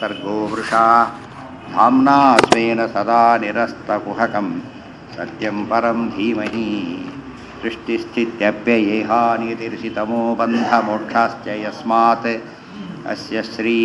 सर्गो वृषा धाम्ना स्वेन सदा निरस्तकुहकं सत्यं परं धीमहि सृष्टिस्थित्यप्ययेहानितिर्षितमो बन्धमोक्षाश्च यस्मात् अस्य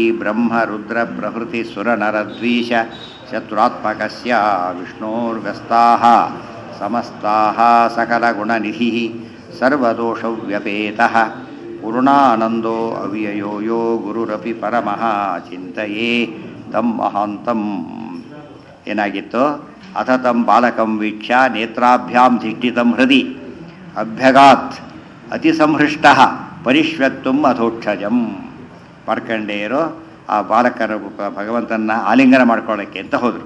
श्रीब्रह्मरुद्रप्रभृतिसुरनरद्वीष शत्रुरात्मकस्य विष्णोर्व्यस्ताः समस्ताः सकलगुणनिधिः सर्वदोषव्यपेतः पूर्णानन्दो अव्ययो यो ಗುರುರಪಿ ಪರಮಃ ಚಿಂತೆಯೇ ತಂ ಮಹಾಂತಂ ಏನಾಗಿತ್ತು ಅಥ ತಂ ಬಾಲಕಂ ವೀಕ್ಷ್ಯ ನೇತ್ರಾಭ್ಯಾಂ ಧಿಷ್ಠಿತಂ ಹೃದಿ ಅಭ್ಯಗಾತ್ ಅತಿ ಸಂಹೃಷ್ಟ ಪರಿಶ್ವತ್ತುಂ ಅಧೋಕ್ಷಜಂ ಮಾರ್ಕಂಡೇಯರು ಆ ಬಾಲಕರ ಭಗವಂತನ ಆಲಿಂಗನ ಮಾಡ್ಕೊಳ್ಳೋಕ್ಕೆ ಅಂತ ಹೋದರು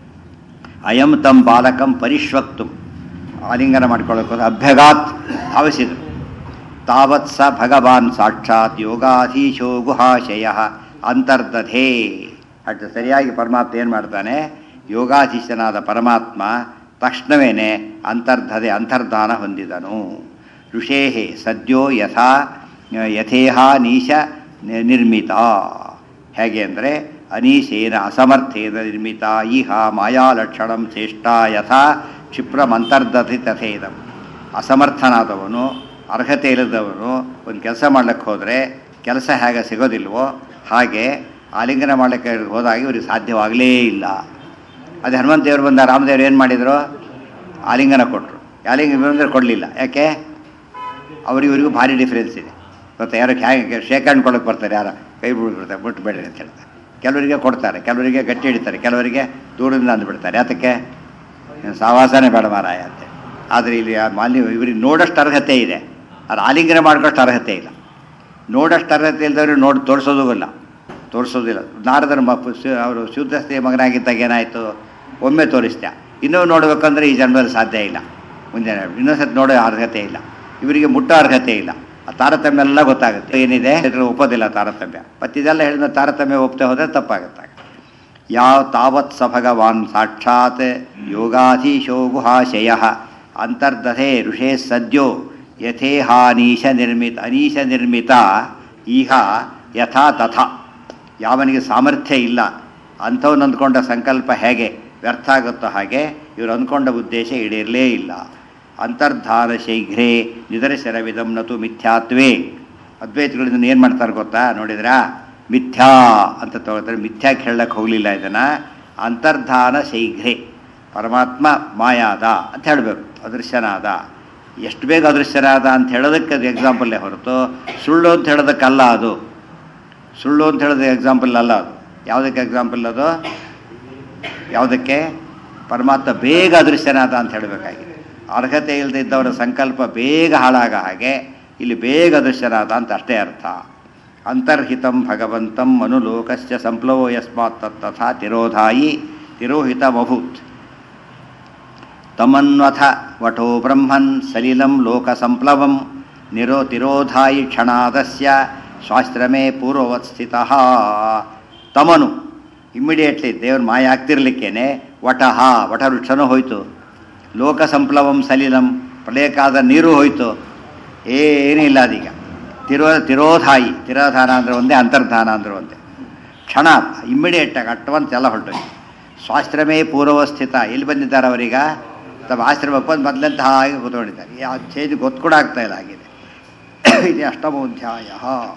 ಅಯಂ ತಂ ಬಾಲಕಂ ಪರಿಶ್ವಕ್ತು ಆಲಿಂಗನ ಮಾಡ್ಕೊಳ್ಳೋಕೆ ಅಭ್ಯಗಾತ್ ಭಾವಿಸಿದರು ತಾವತ್ ಸ ಭಗವಾನ್ ಸಾಕ್ಷಾತ್ ಯೋಗಾಧೀಶೋ ಗುಹಾಶಯ ಅಂತರ್ದಧೇ ಅಷ್ಟು ಸರಿಯಾಗಿ ಪರಮಾತ್ಮ ಏನು ಮಾಡ್ತಾನೆ ಯೋಗಾಧೀಶನಾದ ಪರಮಾತ್ಮ ತಕ್ಷಣವೇ ಅಂತರ್ಧದೆ ಅಂತರ್ಧಾನ ಹೊಂದಿದನು ಋಷೇ ಸದ್ಯೋ ಯಥಾ ಯಥೇಹ ನೀಶ ನಿರ್ಮಿತ ಹೇಗೆ ಅಂದರೆ ಅನೀಶೇನ ಅಸಮರ್ಥೇನ ನಿರ್ಮಿತ ಈಹ ಮಾಯಾಲಕ್ಷಣಂ ಚೇಷ್ಟ ಯಥಾ ಕ್ಷಿಪ್ರಮಂತರ್ದಧಿ ತಥೇದಂ ಅಸಮರ್ಥನಾದವನು ಅರ್ಹತೆ ಇಲ್ಲದವನು ಒಂದು ಕೆಲಸ ಮಾಡ್ಲಿಕ್ಕೆ ಹೋದರೆ ಕೆಲಸ ಹೇಗೆ ಸಿಗೋದಿಲ್ವೋ ಹಾಗೆ ಆಲಿಂಗನ ಮಾಡಲಿಕ್ಕೆ ಹೋದಾಗ ಇವ್ರಿಗೆ ಸಾಧ್ಯವಾಗಲೇ ಇಲ್ಲ ಅದು ಹನುಮಂತ ದೇವರು ಬಂದ ರಾಮದೇವರು ಏನು ಮಾಡಿದರು ಆಲಿಂಗನ ಕೊಟ್ಟರು ಆಲಿಂಗ ಬಂದರೆ ಕೊಡಲಿಲ್ಲ ಯಾಕೆ ಅವ್ರಿಗೆ ಇವರಿಗೂ ಭಾರಿ ಡಿಫ್ರೆನ್ಸ್ ಇದೆ ಗೊತ್ತಾ ಯಾರು ಹೇಗೆ ಶೇಕ್ ಹ್ಯಾಂಡ್ ಕೊಡೋಕೆ ಬರ್ತಾರೆ ಯಾರು ಕೈ ಬಿಡ್ಬಿಡ್ತಾರೆ ಬಿಟ್ಟು ಬೇಡ ಅಂತ ಹೇಳ್ತಾರೆ ಕೆಲವರಿಗೆ ಕೊಡ್ತಾರೆ ಕೆಲವರಿಗೆ ಗಟ್ಟಿ ಹಿಡಿತಾರೆ ಕೆಲವರಿಗೆ ದೂರದಿಂದ ಅಂದ್ಬಿಡ್ತಾರೆ ಯಾತಕ್ಕೆ ಸಾವಾಸನೇ ಬೇಡ ಮಾರಾಯ ಅಂತ ಆದರೆ ಇಲ್ಲಿ ಮಾಲಿ ಇವ್ರಿಗೆ ನೋಡೋಷ್ಟು ಅರ್ಹತೆ ಇದೆ ಅದು ಆಲಿಂಗನ ಮಾಡ್ಕೋಷ್ಟು ಅರ್ಹತೆ ಇಲ್ಲ ನೋಡೋಷ್ಟು ಅರ್ಹತೆ ಇಲ್ದವ್ರಿಗೆ ನೋಡಿ ತೋರಿಸೋದೂ ಇಲ್ಲ ತೋರಿಸೋದಿಲ್ಲ ನಾರದರ ಮ ಅವರು ಶುದ್ಧಸ್ತಿಯ ಮಗನಾಗಿದ್ದಾಗ ಏನಾಯಿತು ಒಮ್ಮೆ ತೋರಿಸ್ದೆ ಇನ್ನೂ ನೋಡಬೇಕಂದ್ರೆ ಈ ಜನ್ಮದಲ್ಲಿ ಸಾಧ್ಯ ಇಲ್ಲ ಮುಂದೆ ಇನ್ನೊಂದ್ಸತಿ ನೋಡೋ ಅರ್ಹತೆ ಇಲ್ಲ ಇವರಿಗೆ ಮುಟ್ಟೋ ಅರ್ಹತೆ ಇಲ್ಲ ಆ ತಾರತಮ್ಯ ಎಲ್ಲ ಗೊತ್ತಾಗುತ್ತೆ ಏನಿದೆ ಒಪ್ಪೋದಿಲ್ಲ ತಾರತಮ್ಯ ಮತ್ತು ಇದೆಲ್ಲ ಹೇಳಿದ ತಾರತಮ್ಯ ಒಪ್ಪದೆ ಹೋದರೆ ತಪ್ಪಾಗುತ್ತೆ ಯಾವ ತಾವತ್ ಸ ಭಗವಾನ್ ಸಾಕ್ಷಾತ್ ಯೋಗಾಧೀಶೋ ಗುಹಾಶಯ ಅಂತರ್ದಧೆ ಋಷೇ ಸದ್ಯೋ ಯಥೇಹಾನೀಶ ನಿರ್ಮಿತ ಅನೀಶ ನಿರ್ಮಿತ ಈಹ ಯಥಾ ತಥಾ ಯಾವನಿಗೆ ಸಾಮರ್ಥ್ಯ ಇಲ್ಲ ಅಂಥವ್ನು ಅಂದ್ಕೊಂಡ ಸಂಕಲ್ಪ ಹೇಗೆ ವ್ಯರ್ಥ ಆಗುತ್ತೋ ಹಾಗೆ ಇವರು ಅಂದ್ಕೊಂಡ ಉದ್ದೇಶ ಈಡೇರಲೇ ಇಲ್ಲ ಅಂತರ್ಧಾನ ಶೀಘ್ರೇ ನಿದರ್ಶನವಿದಂ ನತು ಮಿಥ್ಯಾತ್ವೇ ಅದ್ವೈತಗಳಿಂದ ಏನು ಮಾಡ್ತಾರೆ ಗೊತ್ತಾ ನೋಡಿದ್ರಾ ಮಿಥ್ಯಾ ಅಂತ ತಗೊಳ್ತಾರೆ ಮಿಥ್ಯಾಕ್ಕೆ ಹೇಳಕ್ಕೆ ಹೋಗಲಿಲ್ಲ ಇದನ್ನು ಅಂತರ್ಧಾನ ಶೀಘ್ರೇ ಪರಮಾತ್ಮ ಮಾಯಾದ ಅಂತ ಹೇಳಬೇಕು ಅದೃಶ್ಯನಾದ ಎಷ್ಟು ಬೇಗ ಅದೃಶ್ಯನಾದ ಅಂತ ಹೇಳೋದಕ್ಕೆ ಅದು ಎಕ್ಸಾಂಪಲ್ಲೇ ಹೊರತು ಸುಳ್ಳು ಅಂತ ಹೇಳೋದಕ್ಕಲ್ಲ ಅದು ಸುಳ್ಳು ಅಂತ ಹೇಳೋದು ಎಕ್ಸಾಂಪಲ್ ಅಲ್ಲ ಅದು ಯಾವುದಕ್ಕೆ ಎಕ್ಸಾಂಪಲ್ ಅದು ಯಾವುದಕ್ಕೆ ಪರಮಾತ್ಮ ಬೇಗ ಅದೃಶ್ಯನಾದ ಅಂತ ಹೇಳಬೇಕಾಗಿದೆ ಅರ್ಹತೆ ಇಲ್ಲದೆ ಇದ್ದವರ ಸಂಕಲ್ಪ ಬೇಗ ಹಾಳಾಗ ಹಾಗೆ ಇಲ್ಲಿ ಬೇಗ ಅದೃಶ್ಯನಾದ ಅಂತ ಅಷ್ಟೇ ಅರ್ಥ ಅಂತರ್ಹಿತಂ ಭಗವಂತಂ ಮನುಲೋಕಸ್ಯ ಸಂಪ್ಲವೋ ಯಸ್ಮಾತ್ ತಥಾ ತಿರೋಧಾಯಿ ತಿರೋಹಿತಮಭೂತ್ ತಮನ್ವಥ ವಟೋ ಬ್ರಹ್ಮನ್ ಸಲಿಲಂ ಲೋಕಸಂಪ್ಲವಂ ನಿರೋ ತಿರೋಧಾಯಿ ಕ್ಷಣಾದಸ್ಯ ಸ್ವಾಶ್ರಮೇ ಪೂರ್ವವತ್ ಸ್ಥಿತ ತಮನು ಇಮ್ಮಿಡಿಯೇಟ್ಲಿ ದೇವ್ರ ಮಾಯ ಆಗ್ತಿರ್ಲಿಕ್ಕೇನೆ ವಟಹ ವಟವೃಕ್ಷನೂ ಹೋಯ್ತು ಲೋಕ ಸಂಪ್ಲವಂ ಸಲಿಲಂ ಪ್ರಳಯಕ್ಕಾದ ನೀರು ಹೋಯ್ತು ಏನಿಲ್ಲ ಅದೀಗ ತಿರೋ ತಿರೋಧಾಯಿ ತಿರೋಧಾನ ಅಂದರೆ ಒಂದೇ ಅಂತರ್ಧಾನ ಅಂದ್ರೆ ಒಂದೇ ಕ್ಷಣ ಇಮ್ಮಿಡಿಯೇಟಾಗಿ ಅಟ್ಟವಂತ ಎಲ್ಲ ಹೊರಟೋಯ್ತು ಸ್ವಾಶ್ರಮೇ ಪೂರ್ವಸ್ಥಿತ ಎಲ್ಲಿ ಬಂದಿದ್ದಾರೆ ಅವರೀಗ ತಮ್ಮ ಆಶ್ರಮಕ್ಕೆ ಬಂದು ಮೊದಲಂತ ಹಾಗೆ ಕೂತ್ಕೊಂಡಿದ್ದಾರೆ ಯಾವ ಚೇಂಜ್ ಗೊತ್ತು ಕೂಡ ಆಗ್ತಾ ಇಲ್ಲ ಆಗಿದೆ ಇದು ಅಷ್ಟಮೋಧ್ಯಾಯ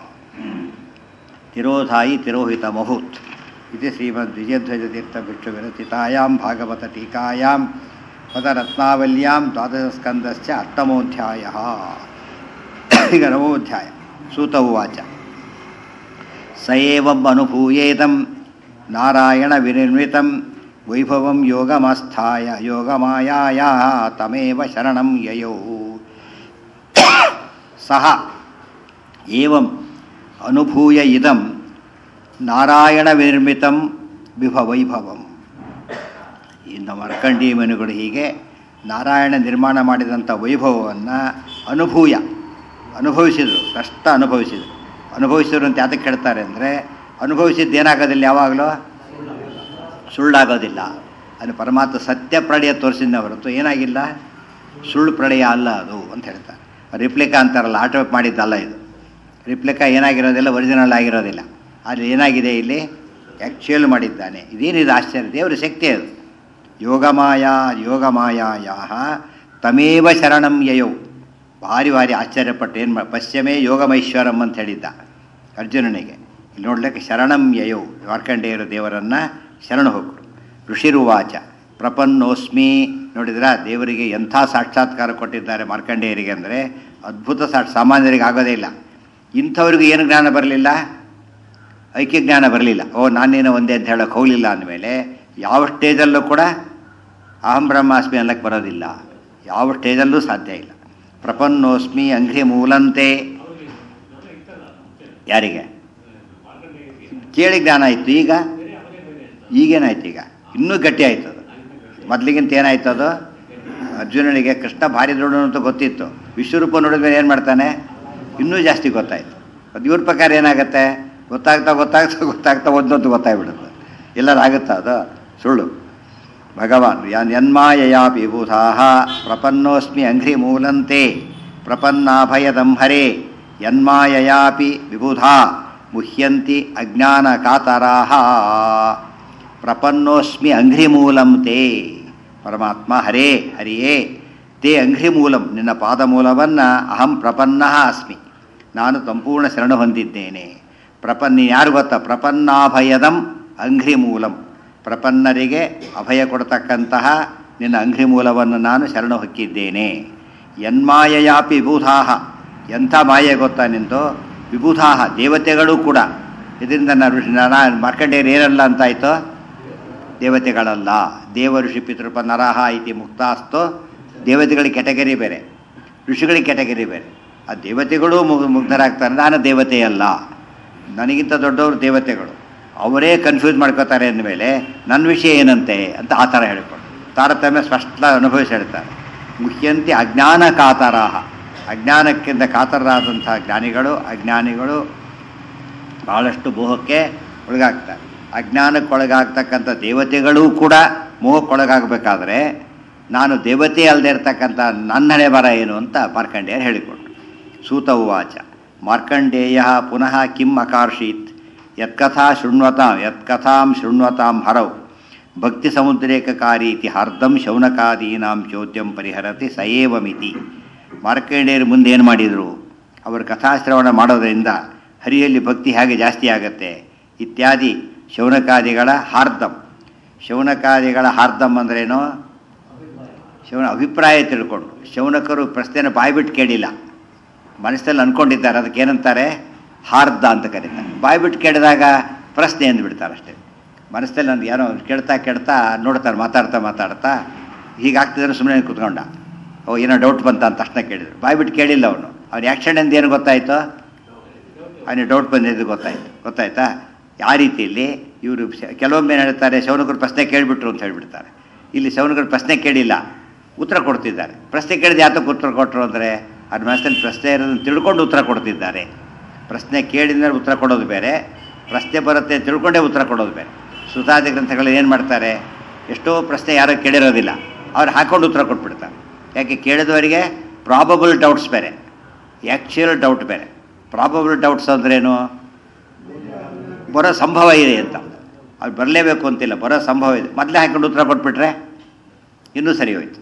ತಿರೋಧಾಯಿ ತಿರೋಹಿತ ಮಹುತ್ ಇದು ಶ್ರೀಮದ್ ವಿಜಯಧ್ವಜತೀರ್ಥ ಭಿಕ್ಷು ವಿರಚಿತಾಯಾಂ ಭಾಗವತ ಟೀಕಾಯಾಂ ಪದರತ್ನಾವಲ್ಯಾಂ ದ್ವಾದಶಸ್ಕಂದಶ್ಚ ಅಷ್ಟಮೋಧ್ಯಾಯ ಈಗ ನವೋಧ್ಯಾಯ ಸೂತ ಉವಾಚ ಸ ಏವಂ ಅನುಭೂಯೇದಂ ನಾರಾಯಣ ವಿನಿರ್ಮಿತಂ ವೈಭವಂ ಯೋಗಮಸ್ಥಾಯ ಯೋಗಮಾಯಾಯ ತಮೇವ ಶರಣಂ ಯಯೌ ಸಹ ಏವಂ ಅನುಭೂಯ ಇದಂ ನಾರಾಯಣ ವಿನಿರ್ಮಿತಂ ವಿಭ ವೈಭವಂ ಇನ್ನು ಮರ್ಕಂಡಿ ಮನುಗಳು ಹೀಗೆ ನಾರಾಯಣ ನಿರ್ಮಾಣ ಮಾಡಿದಂಥ ವೈಭವವನ್ನು ಅನುಭೂಯ ಅನುಭವಿಸಿದರು ಕಷ್ಟ ಅನುಭವಿಸಿದರು ಅನುಭವಿಸಿದ್ರು ಅಂತ ಯಾತಕ್ಕೆ ಹೇಳ್ತಾರೆ ಅಂದರೆ ಅನುಭವಿಸಿದ್ದು ಏನಾಗೋದಿಲ್ಲ ಯಾವಾಗಲೂ ಸುಳ್ಳಾಗೋದಿಲ್ಲ ಅದು ಪರಮಾತ್ಮ ಸತ್ಯ ಪ್ರಳಯ ತೋರಿಸಿದ ಹೊರತು ಏನಾಗಿಲ್ಲ ಸುಳ್ಳು ಪ್ರಳಯ ಅಲ್ಲ ಅದು ಅಂತ ಹೇಳ್ತಾರೆ ರಿಪ್ಲಿಕಾ ಅಂತಾರಲ್ಲ ಆಟೋಪ್ ಮಾಡಿದ್ದಲ್ಲ ಇದು ರಿಪ್ಲಿಕಾ ಏನಾಗಿರೋದಿಲ್ಲ ಒರಿಜಿನಲ್ ಆಗಿರೋದಿಲ್ಲ ಅಲ್ಲಿ ಏನಾಗಿದೆ ಇಲ್ಲಿ ಆ್ಯಕ್ಚುಯಲ್ ಮಾಡಿದ್ದಾನೆ ಇದೇನಿದು ಆಶ್ಚರ್ಯ ದೇವರ ಶಕ್ತಿ ಅದು ಯೋಗಮಾಯ ಯೋಗಮಾಯಾಯ ತಮೇವ ಶರಣಂ ಯಯೌ ಭಾರಿ ಭಾರಿ ಆಶ್ಚರ್ಯಪಟ್ಟು ಏನು ಮಾ ಪಶ್ಚಿಮೇ ಯೋಗಮೈಶ್ವರಂ ಅಂತ ಹೇಳಿದ್ದ ಅರ್ಜುನನಿಗೆ ಇಲ್ಲಿ ನೋಡ್ಲಿಕ್ಕೆ ಶರಣಂ ಯಯೌ ಮಾರ್ಕಂಡೇಯರು ದೇವರನ್ನು ಶರಣ ಹೋಗರು ಋಷಿರುವಾಚ ಪ್ರಪನ್ನೋಸ್ಮಿ ನೋಡಿದ್ರ ದೇವರಿಗೆ ಎಂಥ ಸಾಕ್ಷಾತ್ಕಾರ ಕೊಟ್ಟಿದ್ದಾರೆ ಮಾರ್ಕಂಡೇಯರಿಗೆ ಅಂದರೆ ಅದ್ಭುತ ಸಾ ಸಾಮಾನ್ಯರಿಗೆ ಆಗೋದೇ ಇಲ್ಲ ಇಂಥವ್ರಿಗೆ ಏನು ಜ್ಞಾನ ಬರಲಿಲ್ಲ ಐಕ್ಯ ಜ್ಞಾನ ಬರಲಿಲ್ಲ ಓ ನಾನೇನೋ ಒಂದೇ ಅಂತ ಹೇಳೋಕೆ ಹೋಗಲಿಲ್ಲ ಅಂದಮೇಲೆ ಯಾವ ಸ್ಟೇಜಲ್ಲೂ ಕೂಡ ಅಹಂ ಬ್ರಹ್ಮಾಸ್ಮಿ ಅನ್ನಕ್ಕೆ ಬರೋದಿಲ್ಲ ಯಾವ ಸ್ಟೇಜಲ್ಲೂ ಸಾಧ್ಯ ಇಲ್ಲ ಪ್ರಪನ್ನೋಸ್ಮಿ ಅಂಘ್ರಿ ಮೂಲಂತೆ ಯಾರಿಗೆ ಕೇಳಿ ಜ್ಞಾನ ಆಯಿತು ಈಗ ಈಗೇನಾಯ್ತು ಈಗ ಇನ್ನೂ ಗಟ್ಟಿ ಆಯ್ತು ಅದು ಮೊದಲಿಗಿಂತ ಏನಾಯ್ತು ಅದು ಅರ್ಜುನನಿಗೆ ಕೃಷ್ಣ ಭಾರಿ ದೊಡ್ಡನು ಅಂತ ಗೊತ್ತಿತ್ತು ವಿಶ್ವರೂಪ ನೋಡಿದ ಮೇಲೆ ಏನು ಮಾಡ್ತಾನೆ ಇನ್ನೂ ಜಾಸ್ತಿ ಗೊತ್ತಾಯ್ತು ಅದು ಇವ್ರ ಪ್ರಕಾರ ಏನಾಗುತ್ತೆ ಗೊತ್ತಾಗ್ತಾ ಗೊತ್ತಾಗ್ತಾ ಗೊತ್ತಾಗ್ತಾ ಒಂದೊಂದು ಗೊತ್ತಾಗ್ಬಿಡುತ್ತೆ ಎಲ್ಲರೂ ಆಗುತ್ತಾ ಅದು ಸುಳ್ಳು ಭಗವಾನ್ ಯನ್ ಯನ್ಮಾಯಯಾಪಿ ವಿಭೂಧಾ ಪ್ರಪನ್ನೋಸ್ಮಿ ಅಂಘ್ರಿ ಮೂಲಂತೆ ಪ್ರಪನ್ನಾಭಯದಂಹರೆ ಯನ್ಮಾಯಯಾಪಿ ವಿಬುಧಾ ಮುಹ್ಯಂತಿ ಅಜ್ಞಾನ ಕಾತರಾಹ ಪ್ರಪನ್ನೋಸ್ಮಿ ಅಂಘ್ರಿಮೂಲಂ ತೇ ಪರಮಾತ್ಮ ಹರೇ ಹರಿಯೇ ತೇ ಅಂಘ್ರಿಮೂಲಂ ನಿನ್ನ ಪಾದಮೂಲವನ್ನು ಅಹಂ ಪ್ರಪನ್ನ ಅಸ್ಮಿ ನಾನು ಸಂಪೂರ್ಣ ಶರಣ ಹೊಂದಿದ್ದೇನೆ ಪ್ರಪನ್ನ ಯಾರು ಗೊತ್ತಾ ಪ್ರಪನ್ನಾಭಯದಂ ಅಂಘ್ರಿಮೂಲಂ ಪ್ರಪನ್ನರಿಗೆ ಅಭಯ ಕೊಡತಕ್ಕಂತಹ ನಿನ್ನ ಅಂಘ್ರಿಮೂಲವನ್ನು ನಾನು ಶರಣ ಹೊಕ್ಕಿದ್ದೇನೆ ಯನ್ಮಾಯಯಾಪಿ ವಿಬೂಧಾಹ ಎಂಥ ಮಾಯೆ ಗೊತ್ತಾ ನಿಂತು ವಿಬುಧಾಹ ದೇವತೆಗಳು ಕೂಡ ಇದರಿಂದ ನಾನು ಮಾರ್ಕಂಡೇಯರು ಏನಲ್ಲ ಅಂತಾಯ್ತು ದೇವತೆಗಳಲ್ಲ ದೇವ ಋಷಿ ಪಿತೃಪ ನರಹ ಇತಿ ಮುಕ್ತಾಸ್ತು ದೇವತೆಗಳಿಗೆ ಕೆಟಗರಿ ಬೇರೆ ಋಷಿಗಳಿಗೆ ಕೆಟಗರಿ ಬೇರೆ ಆ ದೇವತೆಗಳು ಮುಗ್ ಮುಗ್ಧರಾಗ್ತಾರೆ ನಾನು ದೇವತೆಯಲ್ಲ ನನಗಿಂತ ದೊಡ್ಡವರು ದೇವತೆಗಳು ಅವರೇ ಕನ್ಫ್ಯೂಸ್ ಮಾಡ್ಕೋತಾರೆ ಅಂದಮೇಲೆ ನನ್ನ ವಿಷಯ ಏನಂತೆ ಅಂತ ಆ ಥರ ಹೇಳ್ಕೊಂಡು ತಾರತಮ್ಯ ಸ್ಪಷ್ಟ ಅನುಭವಿಸಿ ಹೇಳ್ತಾರೆ ಮುಖ್ಯಂತಿ ಅಜ್ಞಾನ ಕಾತರಾಹ ಅಜ್ಞಾನಕ್ಕಿಂತ ಕಾತರರಾದಂಥ ಜ್ಞಾನಿಗಳು ಅಜ್ಞಾನಿಗಳು ಭಾಳಷ್ಟು ಮೋಹಕ್ಕೆ ಒಳಗಾಗ್ತಾರೆ ಅಜ್ಞಾನಕ್ಕೊಳಗಾಗ್ತಕ್ಕಂಥ ದೇವತೆಗಳೂ ಕೂಡ ಮೋಹಕ್ಕೊಳಗಾಗಬೇಕಾದ್ರೆ ನಾನು ದೇವತೆ ಅಲ್ಲದೆ ಇರ್ತಕ್ಕಂಥ ನನ್ನ ಹಣೆ ಬರ ಏನು ಅಂತ ಮಾರ್ಕಂಡೇಯರು ಹೇಳಿಕೊಟ್ರು ಸೂತ ಉವಾಚ ಮಾರ್ಕಂಡೇಯ ಪುನಃ ಕಿಂ ಅಕಾರ್ಷೀತ್ ಯತ್ಕಥಾ ಶೃಣ್ವತಾಂ ಯತ್ಕಥಾಂ ಶೃಣ್ವತಾಂ ಹರೌ ಭಕ್ತಿ ಸಮುದ್ರೇಕಕಾರಿ ಇತಿ ಹಾರ್ದಂ ಶೌನಕಾದೀನಾಂ ಚೋದ್ಯಂ ಪರಿಹರತಿ ಸಯೇವಮಿತಿ ಮಾರ್ಕಂಡೇಯರು ಮುಂದೆ ಏನು ಮಾಡಿದರು ಅವರು ಕಥಾಶ್ರವಣ ಮಾಡೋದರಿಂದ ಹರಿಯಲ್ಲಿ ಭಕ್ತಿ ಹೇಗೆ ಜಾಸ್ತಿ ಆಗುತ್ತೆ ಇತ್ಯಾದಿ ಶೌನಕಾದಿಗಳ ಹಾರ್ದಂ ಶೌನಕಾದಿಗಳ ಹಾರ್ದಂ ಅಂದ್ರೇನು ಶೌನ ಅಭಿಪ್ರಾಯ ತಿಳ್ಕೊಂಡು ಶೌನಕರು ಪ್ರಶ್ನೆನ ಬಾಯ್ಬಿಟ್ಟು ಕೇಳಿಲ್ಲ ಮನಸ್ಸಲ್ಲಿ ಅಂದ್ಕೊಂಡಿದ್ದಾರೆ ಅದಕ್ಕೆ ಏನಂತಾರೆ ಹಾರ್ದ ಅಂತ ಕರೀತಾರೆ ಬಾಯ್ಬಿಟ್ಟು ಕೇಳಿದಾಗ ಪ್ರಶ್ನೆ ಅಂದ್ಬಿಡ್ತಾರೆ ಅಷ್ಟೇ ಮನಸ್ಸಲ್ಲಿ ಒಂದು ಏನೋ ಕೇಳ್ತಾ ಕೇಳ್ತಾ ನೋಡ್ತಾರೆ ಮಾತಾಡ್ತಾ ಮಾತಾಡ್ತಾ ಹೀಗಾಗ್ತಿದ್ರೆ ಸುಮ್ಮನೆ ಕೂತ್ಕೊಂಡ ಓ ಏನೋ ಡೌಟ್ ಬಂತ ಅಂತ ತಕ್ಷಣ ಕೇಳಿದ್ರು ಬಾಯ್ಬಿಟ್ಟು ಕೇಳಿಲ್ಲ ಅವನು ಅವ್ನ ಆ್ಯಕ್ಷನಿಂದ ಏನು ಗೊತ್ತಾಯಿತು ಅವನಿಗೆ ಡೌಟ್ ಬಂದಿದ್ದು ಗೊತ್ತಾಯ್ತು ಗೊತ್ತಾಯ್ತಾ ಯಾವ ರೀತಿಯಲ್ಲಿ ಇವರು ಕೆಲವೊಮ್ಮೆ ಏನು ಹೇಳ್ತಾರೆ ಶೌನಕರು ಪ್ರಶ್ನೆ ಕೇಳಿಬಿಟ್ರು ಅಂತ ಹೇಳ್ಬಿಡ್ತಾರೆ ಇಲ್ಲಿ ಶೌನಕರು ಪ್ರಶ್ನೆ ಕೇಳಿಲ್ಲ ಉತ್ತರ ಕೊಡ್ತಿದ್ದಾರೆ ಪ್ರಶ್ನೆ ಕೇಳಿದ ಯಾತಕ್ಕೆ ಉತ್ತರ ಕೊಟ್ಟರು ಅಂದರೆ ಅದ್ರ ಮನಸ್ಸಲ್ಲಿ ಪ್ರಶ್ನೆ ಇರೋದನ್ನು ತಿಳ್ಕೊಂಡು ಉತ್ತರ ಕೊಡ್ತಿದ್ದಾರೆ ಪ್ರಶ್ನೆ ಕೇಳಿದ ಉತ್ತರ ಕೊಡೋದು ಬೇರೆ ಪ್ರಶ್ನೆ ಬರುತ್ತೆ ತಿಳ್ಕೊಂಡೇ ಉತ್ತರ ಕೊಡೋದು ಬೇರೆ ಸುತಾದಿ ಗ್ರಂಥಗಳು ಏನು ಮಾಡ್ತಾರೆ ಎಷ್ಟೋ ಪ್ರಶ್ನೆ ಯಾರೋ ಕೇಳಿರೋದಿಲ್ಲ ಅವ್ರು ಹಾಕೊಂಡು ಉತ್ತರ ಕೊಟ್ಬಿಡ್ತಾರೆ ಯಾಕೆ ಕೇಳಿದವರಿಗೆ ಪ್ರಾಬಬಲ್ ಡೌಟ್ಸ್ ಬೇರೆ ಆ್ಯಕ್ಚುಯಲ್ ಡೌಟ್ ಬೇರೆ ಪ್ರಾಬಬಲ್ ಡೌಟ್ಸ್ ಅಂದ್ರೇನು ಬರೋ ಸಂಭವ ಇದೆ ಅಂತ ಅದು ಬರಲೇಬೇಕು ಅಂತಿಲ್ಲ ಬರೋ ಸಂಭವ ಇದೆ ಮೊದಲೇ ಹಾಕೊಂಡು ಉತ್ತರ ಕೊಟ್ಬಿಟ್ರೆ ಇನ್ನೂ ಸರಿ ಹೋಯ್ತು